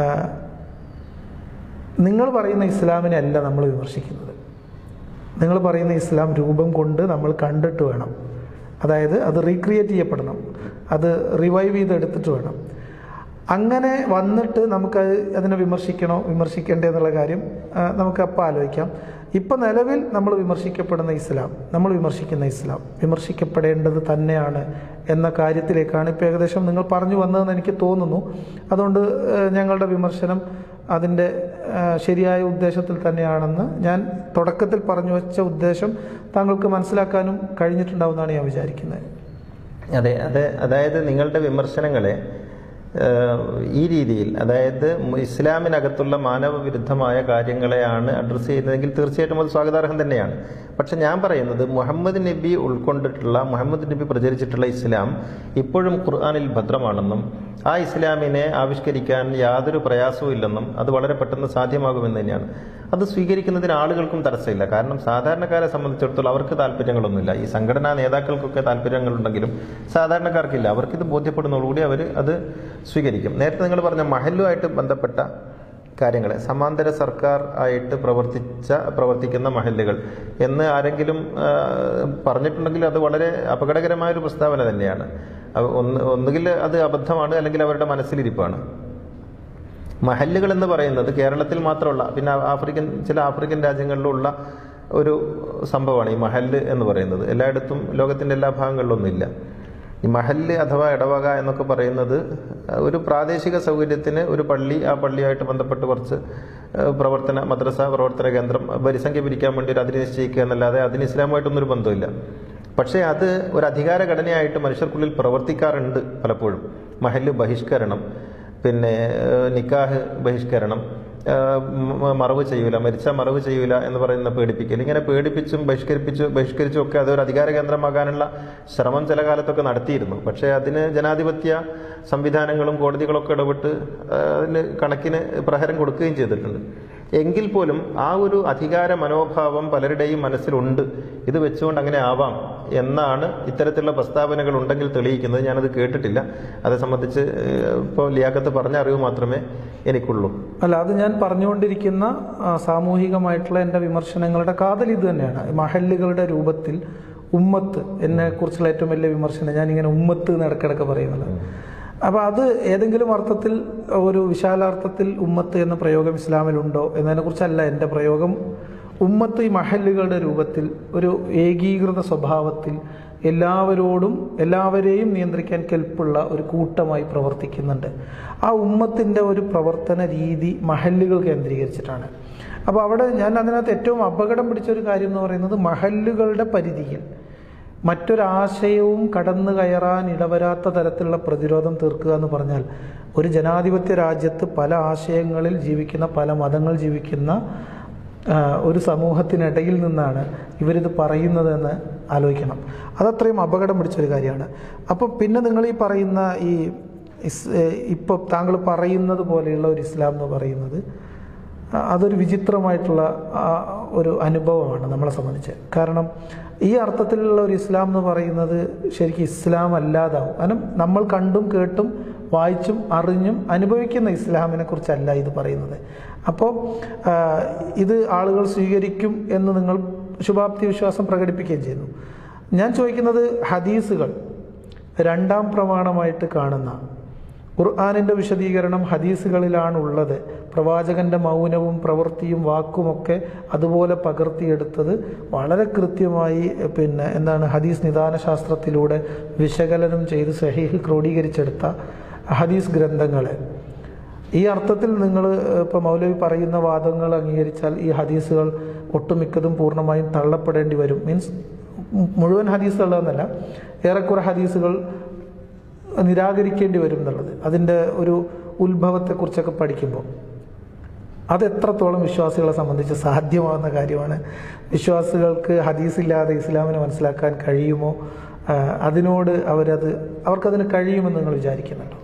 S1: നിങ്ങൾ പറയുന്ന ഇസ്ലാമിനെ അല്ല നമ്മൾ വിമർശിക്കുന്നത് നിങ്ങൾ പറയുന്ന ഇസ്ലാം രൂപം കൊണ്ട് നമ്മൾ കണ്ടിട്ട് വേണം അതായത് അത് റീക്രിയേറ്റ് ചെയ്യപ്പെടണം അത് റിവൈവ് ചെയ്തെടുത്തിട്ട് വേണം അങ്ങനെ വന്നിട്ട് നമുക്ക് അതിനെ വിമർശിക്കണോ വിമർശിക്കണ്ടേ എന്നുള്ള കാര്യം ആ, നമുക്ക് അപ്പം ആലോചിക്കാം ഇപ്പം നിലവിൽ നമ്മൾ വിമർശിക്കപ്പെടുന്ന ഇസ്ലാം നമ്മൾ വിമർശിക്കുന്ന ഇസ്ലാം വിമർശിക്കപ്പെടേണ്ടത് തന്നെയാണ് എന്ന കാര്യത്തിലേക്കാണ് ഇപ്പോൾ ഏകദേശം നിങ്ങൾ പറഞ്ഞു വന്നതെന്ന് എനിക്ക് തോന്നുന്നു അതുകൊണ്ട് ആ, ഞങ്ങളുടെ വിമർശനം അതിൻ്റെ ആ, ശരിയായ ഉദ്ദേശത്തിൽ തന്നെയാണെന്ന് ഞാൻ തുടക്കത്തിൽ പറഞ്ഞു വെച്ച ഉദ്ദേശം താങ്കൾക്ക് മനസ്സിലാക്കാനും കഴിഞ്ഞിട്ടുണ്ടാവുമെന്നാണ് ഞാൻ വിചാരിക്കുന്നത്
S2: അതെ അതെ അതായത് നിങ്ങളുടെ വിമർശനങ്ങളെ ഏഹ്, ഈ രീതിയിൽ അതായത് മു- ഇസ്ലാമിനകത്തുള്ള മാനവവിരുദ്ധമായ കാര്യങ്ങളെയാണ് അഡ്രസ്സ് ചെയ്യുന്നതെങ്കിൽ തീർച്ചയായിട്ടും അത് സ്വാഗതാർഹം തന്നെയാണ് പക്ഷെ ഞാൻ പറയുന്നത് മുഹമ്മദ് നബി ഉൾക്കൊണ്ടിട്ടുള്ള മുഹമ്മദ് നബി പ്രചരിച്ചിട്ടുള്ള ഇസ്ലാം ഇപ്പോഴും ഖുർആാനിൽ ഭദ്രമാണെന്നും ആ ഇസ്ലാമിനെ ആവിഷ്കരിക്കാൻ യാതൊരു പ്രയാസവും ഇല്ലെന്നും അത് വളരെ പെട്ടെന്ന് സാധ്യമാകുമെന്ന് തന്നെയാണ് അത് സ്വീകരിക്കുന്നതിന് ആളുകൾക്കും തടസ്സമില്ല കാരണം സാധാരണക്കാരെ സംബന്ധിച്ചിടത്തോളം അവർക്ക് താല്പര്യങ്ങളൊന്നുമില്ല ഈ സംഘടനാ നേതാക്കൾക്കൊക്കെ താല്പര്യങ്ങളുണ്ടെങ്കിലും സാധാരണക്കാർക്കില്ല അവർക്കിത് ബോധ്യപ്പെടുന്നതോടുകൂടി അവർ അത് സ്വീകരിക്കും നേരത്തെ നിങ്ങൾ പറഞ്ഞ മഹലുമായിട്ട് ബന്ധപ്പെട്ട കാര്യങ്ങളെ സമാന്തര സർക്കാർ ആയിട്ട് പ്രവർത്തിച്ച പ്രവർത്തിക്കുന്ന മഹല്ലുകൾ എന്ന് ആരെങ്കിലും ആ, പറഞ്ഞിട്ടുണ്ടെങ്കിൽ അത് വളരെ അപകടകരമായ ഒരു പ്രസ്താവന തന്നെയാണ് അത് ഒന്ന് ഒന്നുകിൽ അത് അബദ്ധമാണ് അല്ലെങ്കിൽ അവരുടെ മനസ്സിലിരിപ്പാണ് മഹല്ലുകൾ എന്ന് പറയുന്നത് കേരളത്തിൽ മാത്രമുള്ള പിന്നെ ആഫ്രിക്കൻ ചില ആഫ്രിക്കൻ രാജ്യങ്ങളിലുള്ള ഒരു സംഭവമാണ് ഈ മഹല്ല് എന്ന് പറയുന്നത് എല്ലായിടത്തും ലോകത്തിൻ്റെ എല്ലാ ഭാഗങ്ങളിലൊന്നും ഇല്ല ഈ മഹല്ല് അഥവാ ഇടവക എന്നൊക്കെ പറയുന്നത് ഒരു പ്രാദേശിക സൗകര്യത്തിന് ഒരു പള്ളി ആ പള്ളിയായിട്ട് ബന്ധപ്പെട്ട് കുറച്ച് ഏഹ്, പ്രവർത്തന മദ്രസ പ്രവർത്തന കേന്ദ്രം വരിസംഖ്യ പിരിക്കാൻ വേണ്ടി ഒരു അതിന് നിശ്ചയിക്കുക എന്നല്ലാതെ അതിന് ഇസ്ലാമായിട്ടൊന്നും ഒരു ബന്ധമില്ല പക്ഷേ അത് ഒരു അധികാര ഘടനയായിട്ട് മനുഷ്യർക്കുള്ളിൽ പ്രവർത്തിക്കാറുണ്ട് പലപ്പോഴും മഹല്ല് ബഹിഷ്കരണം പിന്നെ ഏഹ്, നിക്കാഹ് ബഹിഷ്കരണം ഏഹ്, മ- മറവ് ചെയ്യൂല മരിച്ച മറവ് ചെയ്യൂല എന്ന് പറയുന്ന പേടിപ്പിക്കൽ ഇങ്ങനെ പേടിപ്പിച്ചും ബഹിഷ്കരിപ്പിച്ചു ബഹിഷ്കരിച്ചും ഒക്കെ അതൊരു അധികാര കേന്ദ്രമാകാനുള്ള ശ്രമം ചില കാലത്തൊക്കെ നടത്തിയിരുന്നു പക്ഷേ അതിന് ജനാധിപത്യ സംവിധാനങ്ങളും കോടതികളൊക്കെ ഇടപെട്ട് ഏഹ്, അതിന് കണക്കിന് പ്രഹരം കൊടുക്കുകയും ചെയ്തിട്ടുണ്ട് എങ്കിൽ പോലും ആ ഒരു അധികാര മനോഭാവം പലരുടെയും മനസ്സിലുണ്ട് ഇത് വെച്ചുകൊണ്ട് അങ്ങനെ ആവാം എന്നാണ് ഇത്തരത്തിലുള്ള പ്രസ്താവനകൾ ഉണ്ടെങ്കിൽ തെളിയിക്കുന്നത് ഞാനത് കേട്ടിട്ടില്ല അതേ സംബന്ധിച്ച് ഏഹ്, ഇപ്പോൾ ലിയാക്കത്ത് പറഞ്ഞ അറിവ് മാത്രമേ എനിക്കുള്ളൂ
S1: അല്ല അത് ഞാൻ പറഞ്ഞുകൊണ്ടിരിക്കുന്ന ആ, സാമൂഹികമായിട്ടുള്ള എൻ്റെ വിമർശനങ്ങളുടെ കാതൽ ഇത് തന്നെയാണ് മഹല്ലുകളുടെ രൂപത്തിൽ ഉമ്മത്ത് എന്നെ കുറിച്ചുള്ള ഏറ്റവും വലിയ വിമർശനം ഞാൻ ഇങ്ങനെ ഉമ്മത്ത് എന്ന് ഇടയ്ക്കിടയ്ക്ക് പറയുന്നത് അപ്പോൾ അത് ഏതെങ്കിലും അർത്ഥത്തിൽ ഒരു വിശാലാർത്ഥത്തിൽ ഉമ്മത്ത് എന്ന പ്രയോഗം ഇസ്ലാമിലുണ്ടോ എന്നതിനെക്കുറിച്ചല്ല എൻ്റെ പ്രയോഗം ഉമ്മത്ത് ഈ മഹല്ലുകളുടെ രൂപത്തിൽ ഒരു ഏകീകൃത സ്വഭാവത്തിൽ എല്ലാവരോടും എല്ലാവരെയും നിയന്ത്രിക്കാൻ കെൽപ്പുള്ള ഒരു കൂട്ടമായി പ്രവർത്തിക്കുന്നുണ്ട് ആ ഉമ്മത്തിൻ്റെ ഒരു പ്രവർത്തന രീതി മഹല്ലുകൾ കേന്ദ്രീകരിച്ചിട്ടാണ് അപ്പോൾ അവിടെ ഞാൻ അതിനകത്ത് ഏറ്റവും അപകടം പിടിച്ച ഒരു കാര്യം എന്ന് പറയുന്നത് മഹല്ലുകളുടെ പരിധിയിൽ മറ്റൊരാശയവും കടന്നു കയറാൻ ഇടവരാത്ത തരത്തിലുള്ള പ്രതിരോധം തീർക്കുക എന്ന് പറഞ്ഞാൽ ഒരു ജനാധിപത്യ രാജ്യത്ത് പല ആശയങ്ങളിൽ ജീവിക്കുന്ന പല മതങ്ങൾ ജീവിക്കുന്ന ആ, ഒരു സമൂഹത്തിനിടയിൽ നിന്നാണ് ഇവരിത് പറയുന്നതെന്ന് ആലോചിക്കണം അതത്രയും അപകടം പിടിച്ചൊരു കാര്യമാണ് അപ്പോൾ പിന്നെ നിങ്ങൾ ഈ പറയുന്ന ഈ ഇസ് ഇപ്പോൾ താങ്കൾ പറയുന്നത് പോലെയുള്ള ഒരു ഇസ്ലാം എന്ന് പറയുന്നത് ആ, അതൊരു വിചിത്രമായിട്ടുള്ള ആ, ഒരു അനുഭവമാണ് നമ്മളെ സംബന്ധിച്ച് കാരണം ഈ അർത്ഥത്തിലുള്ള ഒരു ഇസ്ലാം എന്ന് പറയുന്നത് ശരിക്കും ഇസ്ലാം അല്ലാതാവും കാരണം നമ്മൾ കണ്ടും കേട്ടും വായിച്ചും അറിഞ്ഞും അനുഭവിക്കുന്ന ഇസ്ലാമിനെ കുറിച്ചല്ല ഇത് പറയുന്നത് അപ്പോൾ ആ, ഇത് ആളുകൾ സ്വീകരിക്കും എന്ന് നിങ്ങൾ ശുഭാപ്തി വിശ്വാസം പ്രകടിപ്പിക്കുകയും ചെയ്യുന്നു ഞാൻ ചോദിക്കുന്നത് ഹദീസുകൾ രണ്ടാം പ്രമാണമായിട്ട് കാണുന്ന ഖുർആാനിൻ്റെ വിശദീകരണം ഹദീസുകളിലാണ് ഉള്ളത് പ്രവാചകന്റെ മൗനവും പ്രവൃത്തിയും വാക്കുമൊക്കെ അതുപോലെ പകർത്തിയെടുത്തത് വളരെ കൃത്യമായി പിന്നെ എന്താണ് ഹദീസ് നിദാന ശാസ്ത്രത്തിലൂടെ വിശകലനം ചെയ്ത് സഹീഹ് ക്രോഡീകരിച്ചെടുത്ത ഹദീസ് ഗ്രന്ഥങ്ങളെ ഈ അർത്ഥത്തിൽ നിങ്ങൾ ഇപ്പോൾ മൗലവി പറയുന്ന വാദങ്ങൾ അംഗീകരിച്ചാൽ ഈ ഹദീസുകൾ ഒട്ടുമിക്കതും പൂർണ്ണമായും തള്ളപ്പെടേണ്ടി വരും മീൻസ് മുഴുവൻ ഹദീസ് തള്ളതെന്നല്ല ഏറെക്കുറെ ഹദീസുകൾ നിരാകരിക്കേണ്ടി വരും എന്നുള്ളത് അതിൻ്റെ ഒരു ഉത്ഭവത്തെക്കുറിച്ചൊക്കെ പഠിക്കുമ്പോൾ അത് എത്രത്തോളം വിശ്വാസികളെ സംബന്ധിച്ച് സാധ്യമാകുന്ന കാര്യമാണ് വിശ്വാസികൾക്ക് ഹദീസില്ലാതെ ഇസ്ലാമിനെ മനസ്സിലാക്കാൻ കഴിയുമോ ആ, അതിനോട് അവരത് അവർക്കതിന് കഴിയുമെന്ന് നിങ്ങൾ വിചാരിക്കുന്നുണ്ടോ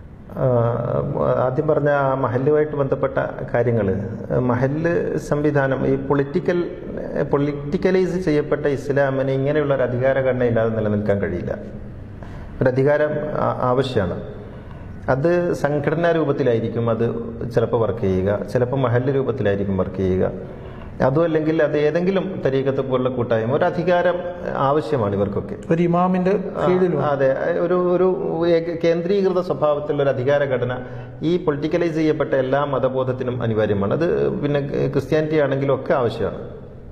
S2: ആഹ് ആദ്യം പറഞ്ഞ ആ മഹല്ലുമായിട്ട് ബന്ധപ്പെട്ട കാര്യങ്ങൾ മഹല്ല് സംവിധാനം ഈ പൊളിറ്റിക്കൽ പൊളിറ്റിക്കലൈസ് ചെയ്യപ്പെട്ട ഇസ്ലാമിന് ഇങ്ങനെയുള്ള ഒരു അധികാരഘടന ഇല്ലാതെ നിലനിൽക്കാൻ കഴിയില്ല ഒരു അധികാരം ആ- ആവശ്യമാണ് അത് സംഘടനാ രൂപത്തിലായിരിക്കും അത് ചിലപ്പോൾ വർക്ക് ചെയ്യുക ചിലപ്പോൾ മഹല്ല് രൂപത്തിലായിരിക്കും വർക്ക് ചെയ്യുക അതും അല്ലെങ്കിൽ അത് ഏതെങ്കിലും തരീക്കത്തെ പോലുള്ള കൂട്ടായ്മ ഒരു അധികാരം ആവശ്യമാണ് ഇവർക്കൊക്കെ
S1: ഒരു ഇമാമിന്റെ കീഴിലും
S2: അതെ ഒരു ഒരു ഏക- കേന്ദ്രീകൃത സ്വഭാവത്തിലുള്ള ഒരു അധികാര ഘടന ഈ പൊളിറ്റിക്കലൈസ് ചെയ്യപ്പെട്ട എല്ലാ മതബോധത്തിനും അനിവാര്യമാണ് അത് പിന്നെ ക്രിസ്ത്യാനിറ്റി ആണെങ്കിലും ഒക്കെ ആവശ്യമാണ്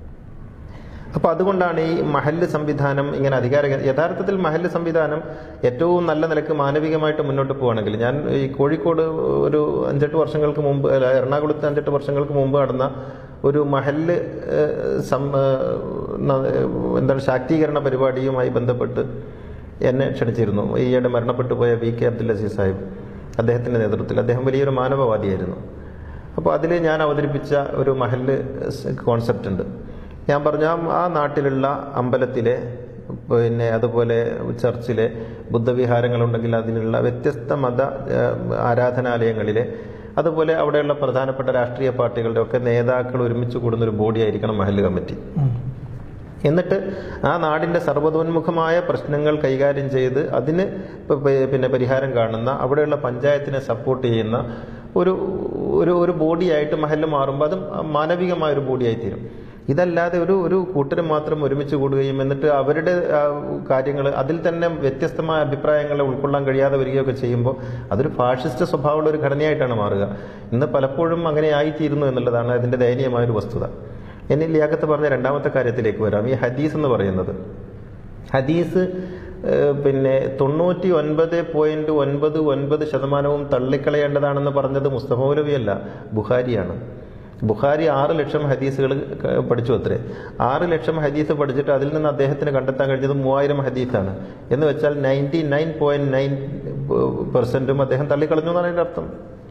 S2: അപ്പോൾ അതുകൊണ്ടാണ് ഈ മഹല്ല് സംവിധാനം ഇങ്ങനെ അധികാര യഥാർത്ഥത്തിൽ മഹല്ല് സംവിധാനം ഏറ്റവും നല്ല നിലക്ക് മാനവികമായിട്ട് മുന്നോട്ട് പോവുകയാണെങ്കിൽ ഞാൻ ഈ കോഴിക്കോട് ഒരു അഞ്ചെട്ട് വർഷങ്ങൾക്ക് മുമ്പ് അല്ല, എറണാകുളത്ത് അഞ്ചെട്ട് വർഷങ്ങൾക്ക് മുമ്പ് നടന്ന ഒരു മഹല്ല് ഏഹ്, സം- ഏഹ്, ന- എന്താണ് ശാക്തീകരണ പരിപാടിയുമായി ബന്ധപ്പെട്ട് എന്നെ ക്ഷണിച്ചിരുന്നു ഈയിടെ മരണപ്പെട്ടു പോയ വി കെ അബ്ദുൽ അസീസ് സാഹിബ് അദ്ദേഹത്തിൻ്റെ നേതൃത്വത്തിൽ അദ്ദേഹം വലിയൊരു മാനവവാദിയായിരുന്നു അപ്പോൾ അതിൽ ഞാൻ അവതരിപ്പിച്ച ഒരു മഹല്ല് കോൺസെപ്റ്റ് ഉണ്ട് ഞാൻ പറഞ്ഞു ആ- ആ നാട്ടിലുള്ള അമ്പലത്തിലെ പിന്നെ അതുപോലെ ചർച്ചിലെ ബുദ്ധവിഹാരങ്ങളുണ്ടെങ്കിൽ അതിനുള്ള വ്യത്യസ്ത മത ഏഹ്, ആരാധനാലയങ്ങളിലെ അതുപോലെ അവിടെയുള്ള പ്രധാനപ്പെട്ട രാഷ്ട്രീയ പാർട്ടികളുടെ ഒക്കെ നേതാക്കൾ ഒരുമിച്ച് കൂടുന്ന ഒരു ബോഡി ആയിരിക്കണം മഹല്ല് കമ്മിറ്റി
S1: ഉം.
S2: എന്നിട്ട് ആ നാടിൻ്റെ സർവ്വതോന്മുഖമായ പ്രശ്നങ്ങൾ കൈകാര്യം ചെയ്ത് അതിന് പ- പ- പിന്നെ പരിഹാരം കാണുന്ന അവിടെയുള്ള പഞ്ചായത്തിനെ സപ്പോർട്ട് ചെയ്യുന്ന ഒരു ഒരു ഒരു ബോഡിയായിട്ട് മഹല്ല് മാറുമ്പോൾ അതും മാനവികമായ ഒരു ബോഡിയായി തീരും ഇതല്ലാതെ ഒരു ഒരു കൂട്ടരും മാത്രം ഒരുമിച്ച് കൂടുകയും എന്നിട്ട് അവരുടെ കാര്യങ്ങൾ അതിൽ തന്നെ വ്യത്യസ്തമായ അഭിപ്രായങ്ങളെ ഉൾക്കൊള്ളാൻ കഴിയാതെ വരികയൊക്കെ ചെയ്യുമ്പോൾ അതൊരു ഫാഷിസ്റ്റ് സ്വഭാവമുള്ള ഒരു ഘടനയായിട്ടാണ് മാറുക ഇന്ന് പലപ്പോഴും അങ്ങനെ ആയിത്തീരുന്നു എന്നുള്ളതാണ് അതിൻ്റെ ദയനീയമായ ഒരു വസ്തുത ഇനി ലിയാഖത്ത് പറഞ്ഞ രണ്ടാമത്തെ കാര്യത്തിലേക്ക് വരാം ഈ ഹദീസ് എന്ന് പറയുന്നത് ഹദീസ് ഏഹ്, പിന്നെ തൊണ്ണൂറ്റി ഒൻപത് പോയിന്റ് ഒൻപത് ഒൻപത് ശതമാനവും തള്ളിക്കളയേണ്ടതാണെന്ന് പറഞ്ഞത് മുസ്തഫ മൗലവിയല്ല ബുഖാരിയാണ് ബുഖാരി ആറ് ലക്ഷം ഹദീസുകൾ ക- പഠിച്ചു അത്രേ ആറ് ലക്ഷം ഹദീസ് പഠിച്ചിട്ട് അതിൽ നിന്ന് അദ്ദേഹത്തിന് കണ്ടെത്താൻ കഴിഞ്ഞത് മൂവായിരം ഹദീസാണ് എന്ന് വെച്ചാൽ നയൻറ്റി നയൻ പോയിന്റ് നയൻ പെർസെന്റും അദ്ദേഹം തള്ളിക്കളഞ്ഞു എന്നാണ് അതിന്റെ അർത്ഥം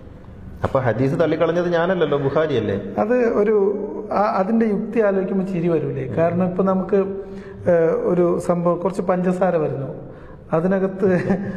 S2: അപ്പൊ ഹദീസ് തള്ളിക്കളഞ്ഞത് ഞാനല്ലല്ലോ ബുഖാരിയല്ലേ
S1: അത് ഒരു ആ- അതിന്റെ യുക്തി ആലോചിക്കുമ്പോൾ ചിരി വരൂലേ കാരണം ഇപ്പൊ നമുക്ക് ഏഹ്, ഒരു സംഭവം കുറച്ച് പഞ്ചസാര വരുന്നു അതിനകത്ത്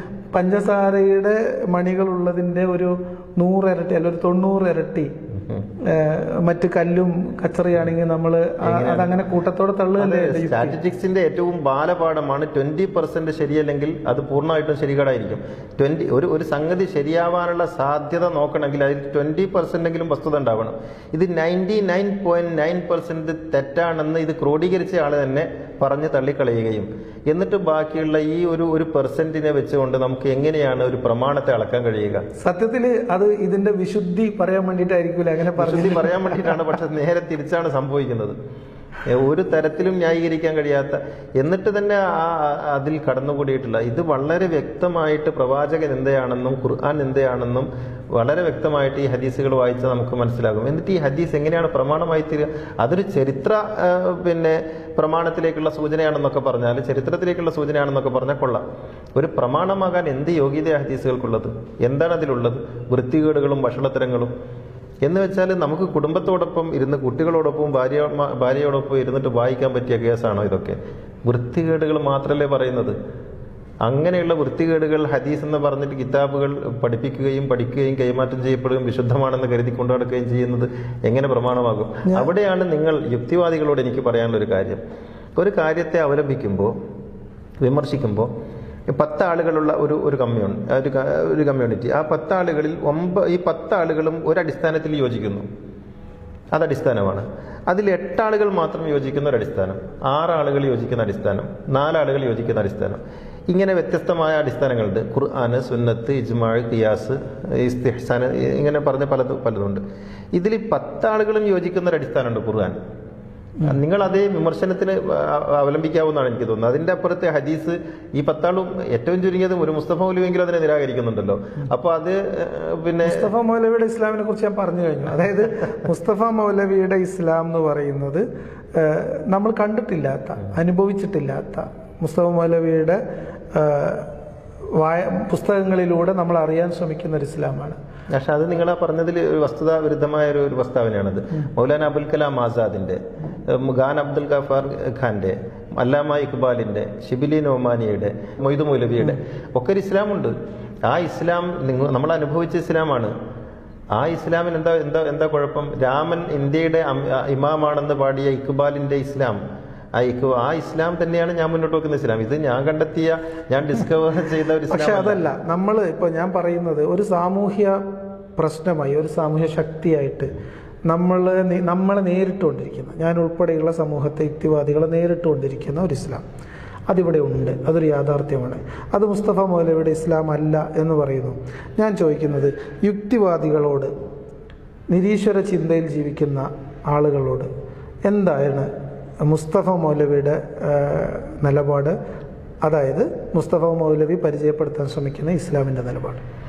S1: പഞ്ചസാരയുടെ മണികളുള്ളതിന്റെ ഒരു നൂറ് ഇരട്ടി അല്ല ഒരു തൊണ്ണൂറ് ഇരട്ടി ഏഹ്, മറ്റ് കല്ലും കച്ചറിയാണെങ്കിൽ നമ്മൾ അതങ്ങനെ കൂട്ടത്തോടെ തള്ളുകയല്ലേ അതിന്റെ യുക്തി?
S2: സ്റ്റാറ്റിസ്റ്റിക്സിന്റെ ഏറ്റവും ബാലപാഠമാണ് ട്വന്റി പെർസെന്റ് ശരിയല്ലെങ്കിൽ അത് പൂർണ്ണമായിട്ടും ശരികേടായിരിക്കും ട്വന്റി ഒരു ഒരു സംഗതി ശരിയാവാനുള്ള സാധ്യത നോക്കണമെങ്കിൽ അതിൽ ട്വന്റി പെർസെന്റെങ്കിലും വസ്തുത ഉണ്ടാവണം ഇത് ninety nine point nine percent തെറ്റാണെന്ന് ഇത് ക്രോഡീകരിച്ച ആൾ തന്നെ പറഞ്ഞ് തള്ളിക്കളയുകയും എന്നിട്ട് ബാക്കിയുള്ള ഈ ഒരു ഒരു പെർസെന്റിനെ വെച്ചുകൊണ്ട് നമുക്ക് എങ്ങനെയാണ് ഒരു പ്രമാണത്തെ അളക്കാൻ കഴിയുക
S1: സത്യത്തില് അത് ഇതിന്റെ വിശുദ്ധി പറയാൻ വേണ്ടിയിട്ടായിരിക്കൂല അങ്ങനെ പറഞ്ഞു
S2: വിശുദ്ധി പറയാൻ വേണ്ടിയിട്ടാണ് പക്ഷെ നേരെ തിരിച്ചാണ് സംഭവിക്കുന്നത് ഏ, ഒരു തരത്തിലും ന്യായീകരിക്കാൻ കഴിയാത്ത എന്നിട്ട് തന്നെ ആ ആ- അതിൽ കടന്നുകൂടിയിട്ടുള്ള ഇത് വളരെ വ്യക്തമായിട്ട് പ്രവാചകൻ എന്തെയാണെന്നും ഖുർആൻ എന്തെയാണെന്നും വളരെ വ്യക്തമായിട്ട് ഈ ഹദീസുകൾ വായിച്ചാൽ നമുക്ക് മനസ്സിലാകും എന്നിട്ട് ഈ ഹദീസ് എങ്ങനെയാണ് പ്രമാണമായി തീരുക അതൊരു ചരിത്ര ആ, പിന്നെ പ്രമാണത്തിലേക്കുള്ള സൂചനയാണെന്നൊക്കെ പറഞ്ഞാൽ ചരിത്രത്തിലേക്കുള്ള സൂചനയാണെന്നൊക്കെ പറഞ്ഞാൽ കൊള്ളാം ഒരു പ്രമാണമാകാൻ എന്ത് യോഗ്യത ഹദീസുകൾക്കുള്ളത് എന്താണ് അതിലുള്ളത് വൃത്തികേടുകളും ഭക്ഷണത്തരങ്ങളും എന്ന് വെച്ചാൽ നമുക്ക് കുടുംബത്തോടൊപ്പം ഇരുന്ന് കുട്ടികളോടൊപ്പം ഭാര്യ ഭാര്യയോടൊപ്പം ഇരുന്നിട്ട് വായിക്കാൻ പറ്റിയ കേസാണോ ഇതൊക്കെ വൃത്തികേടുകൾ മാത്രമല്ലേ പറയുന്നത് അങ്ങനെയുള്ള വൃത്തികേടുകൾ ഹദീസ് എന്ന് പറഞ്ഞിട്ട് കിതാബുകൾ പഠിപ്പിക്കുകയും പഠിക്കുകയും കൈമാറ്റം ചെയ്യപ്പെടുകയും വിശുദ്ധമാണെന്ന് കരുതി കൊണ്ടു നടക്കുകയും ചെയ്യുന്നത് എങ്ങനെ പ്രമാണമാകും അവിടെയാണ് നിങ്ങൾ യുക്തിവാദികളോട് എനിക്ക് പറയാനുള്ള ഒരു കാര്യം ഒരു കാര്യത്തെ അവലംബിക്കുമ്പോൾ വിമർശിക്കുമ്പോൾ പത്ത് ആളുകളുള്ള ഒരു ഒരു കമ്മ്യൂൺ ഒരു ക- ഒരു കമ്മ്യൂണിറ്റി ആ പത്ത് ആളുകളിൽ ഒമ്പ ഈ പത്ത് ആളുകളും ഒരു അടിസ്ഥാനത്തിൽ യോജിക്കുന്നു അത് അടിസ്ഥാനമാണ് അതിൽ എട്ടാളുകൾ മാത്രം യോജിക്കുന്ന ഒരു അടിസ്ഥാനം ആറാളുകൾ യോജിക്കുന്ന അടിസ്ഥാനം നാലാളുകൾ യോജിക്കുന്ന അടിസ്ഥാനം ഇങ്ങനെ വ്യത്യസ്തമായ അടിസ്ഥാനങ്ങളുണ്ട് ഖുർആന് സുന്നത്ത് ഇജ്മാഴ് ഖിയാസ് ഇസ്തിഹ്സാൻ ഇങ്ങനെ പറഞ്ഞ പലത് പലതുണ്ട് ഇതിൽ പത്താളുകളും യോജിക്കുന്ന ഒരു അടിസ്ഥാനമുണ്ട് ഖുർആൻ നിങ്ങൾ അതേ വിമർശനത്തിന് അ- അവലംബിക്കാവുന്നതാണ് എനിക്ക് തോന്നുന്നത് അതിന്റെ അപ്പുറത്തെ ഹദീസ് ഈ പത്താളും ഏറ്റവും ചുരുങ്ങിയത് ഒരു മുസ്തഫ മൗലവിയെങ്കിലും അതിനെ നിരാകരിക്കുന്നുണ്ടല്ലോ അപ്പൊ അത് ഏഹ്, പിന്നെ
S1: മുസ്തഫ മൗലവിയുടെ ഇസ്ലാമിനെ കുറിച്ച് ഞാൻ പറഞ്ഞു കഴിഞ്ഞു അതായത് മുസ്തഫ മൗലവിയുടെ ഇസ്ലാം എന്ന് പറയുന്നത് ഏഹ്, നമ്മൾ കണ്ടിട്ടില്ലാത്ത അനുഭവിച്ചിട്ടില്ലാത്ത മുസ്തഫ മൗലവിയുടെ ഏഹ്, വായ പുസ്തകങ്ങളിലൂടെ നമ്മൾ അറിയാൻ ശ്രമിക്കുന്ന ഒരു ഇസ്ലാമാണ്
S2: പക്ഷെ അത് നിങ്ങൾ ആ പറഞ്ഞതിൽ ഒരു വസ്തുതാ വിരുദ്ധമായ ഒരു ഒരു പ്രസ്താവനയാണത് മൗലാന അബുൽ കലാം ആസാദിന്റെ ഉം, ഖാൻ അബ്ദുൽ ഗഫാർ ഖാന്റെ അല്ലാമ ഇക്ബാലിന്റെ ഷിബിലി നോമാനിയുടെ മൊയ്തു മൗലവിയുടെ ഒക്കെ ഒരു ഇസ്ലാമുണ്ട് ആ ഇസ്ലാം നിങ്ങൾ നമ്മൾ അനുഭവിച്ച ഇസ്ലാമാണ് ആ ഇസ്ലാമിന് എന്താ എന്താ എന്താ കുഴപ്പം രാമൻ ഇന്ത്യയുടെ അം- ഇമാമാണെന്ന് പാടിയ ഇക്ബാലിന്റെ ഇസ്ലാം ആ ഇക്ക് ആ ഇസ്ലാം തന്നെയാണ് ഞാൻ മുന്നോട്ട് വെക്കുന്ന ഇസ്ലാം ഇത് ഞാൻ കണ്ടെത്തിയ ഞാൻ ഡിസ്കവർ ചെയ്ത ഒരു
S1: പക്ഷെ
S2: ഇസ്ലാം
S1: അതല്ല നമ്മൾ ഇപ്പൊ ഞാൻ പറയുന്നത് ഒരു സാമൂഹ്യ പ്രശ്നമായി ഒരു സാമൂഹ്യ ശക്തിയായിട്ട് നമ്മൾ നമ്മളെ നേരിട്ടുകൊണ്ടിരിക്കുന്ന ഞാൻ ഉൾപ്പെടെയുള്ള സമൂഹത്തെ യുക്തിവാദികളെ നേരിട്ടുകൊണ്ടിരിക്കുന്ന ഒരു ഇസ്ലാം അതിവിടെ ഉണ്ട് അതൊരു യാഥാർത്ഥ്യമാണ് അത് മുസ്തഫ മൗലവിയുടെ ഇസ്ലാം അല്ല എന്ന് പറയുന്നു ഞാൻ ചോദിക്കുന്നത് യുക്തിവാദികളോട് നിരീശ്വര ചിന്തയിൽ ജീവിക്കുന്ന ആളുകളോട് എന്താണ് മുസ്തഫ മൗലവിയുടെ ആ, നിലപാട് അതായത് മുസ്തഫ മൗലവി പരിചയപ്പെടുത്താൻ ശ്രമിക്കുന്ന ഇസ്ലാമിൻ്റെ നിലപാട്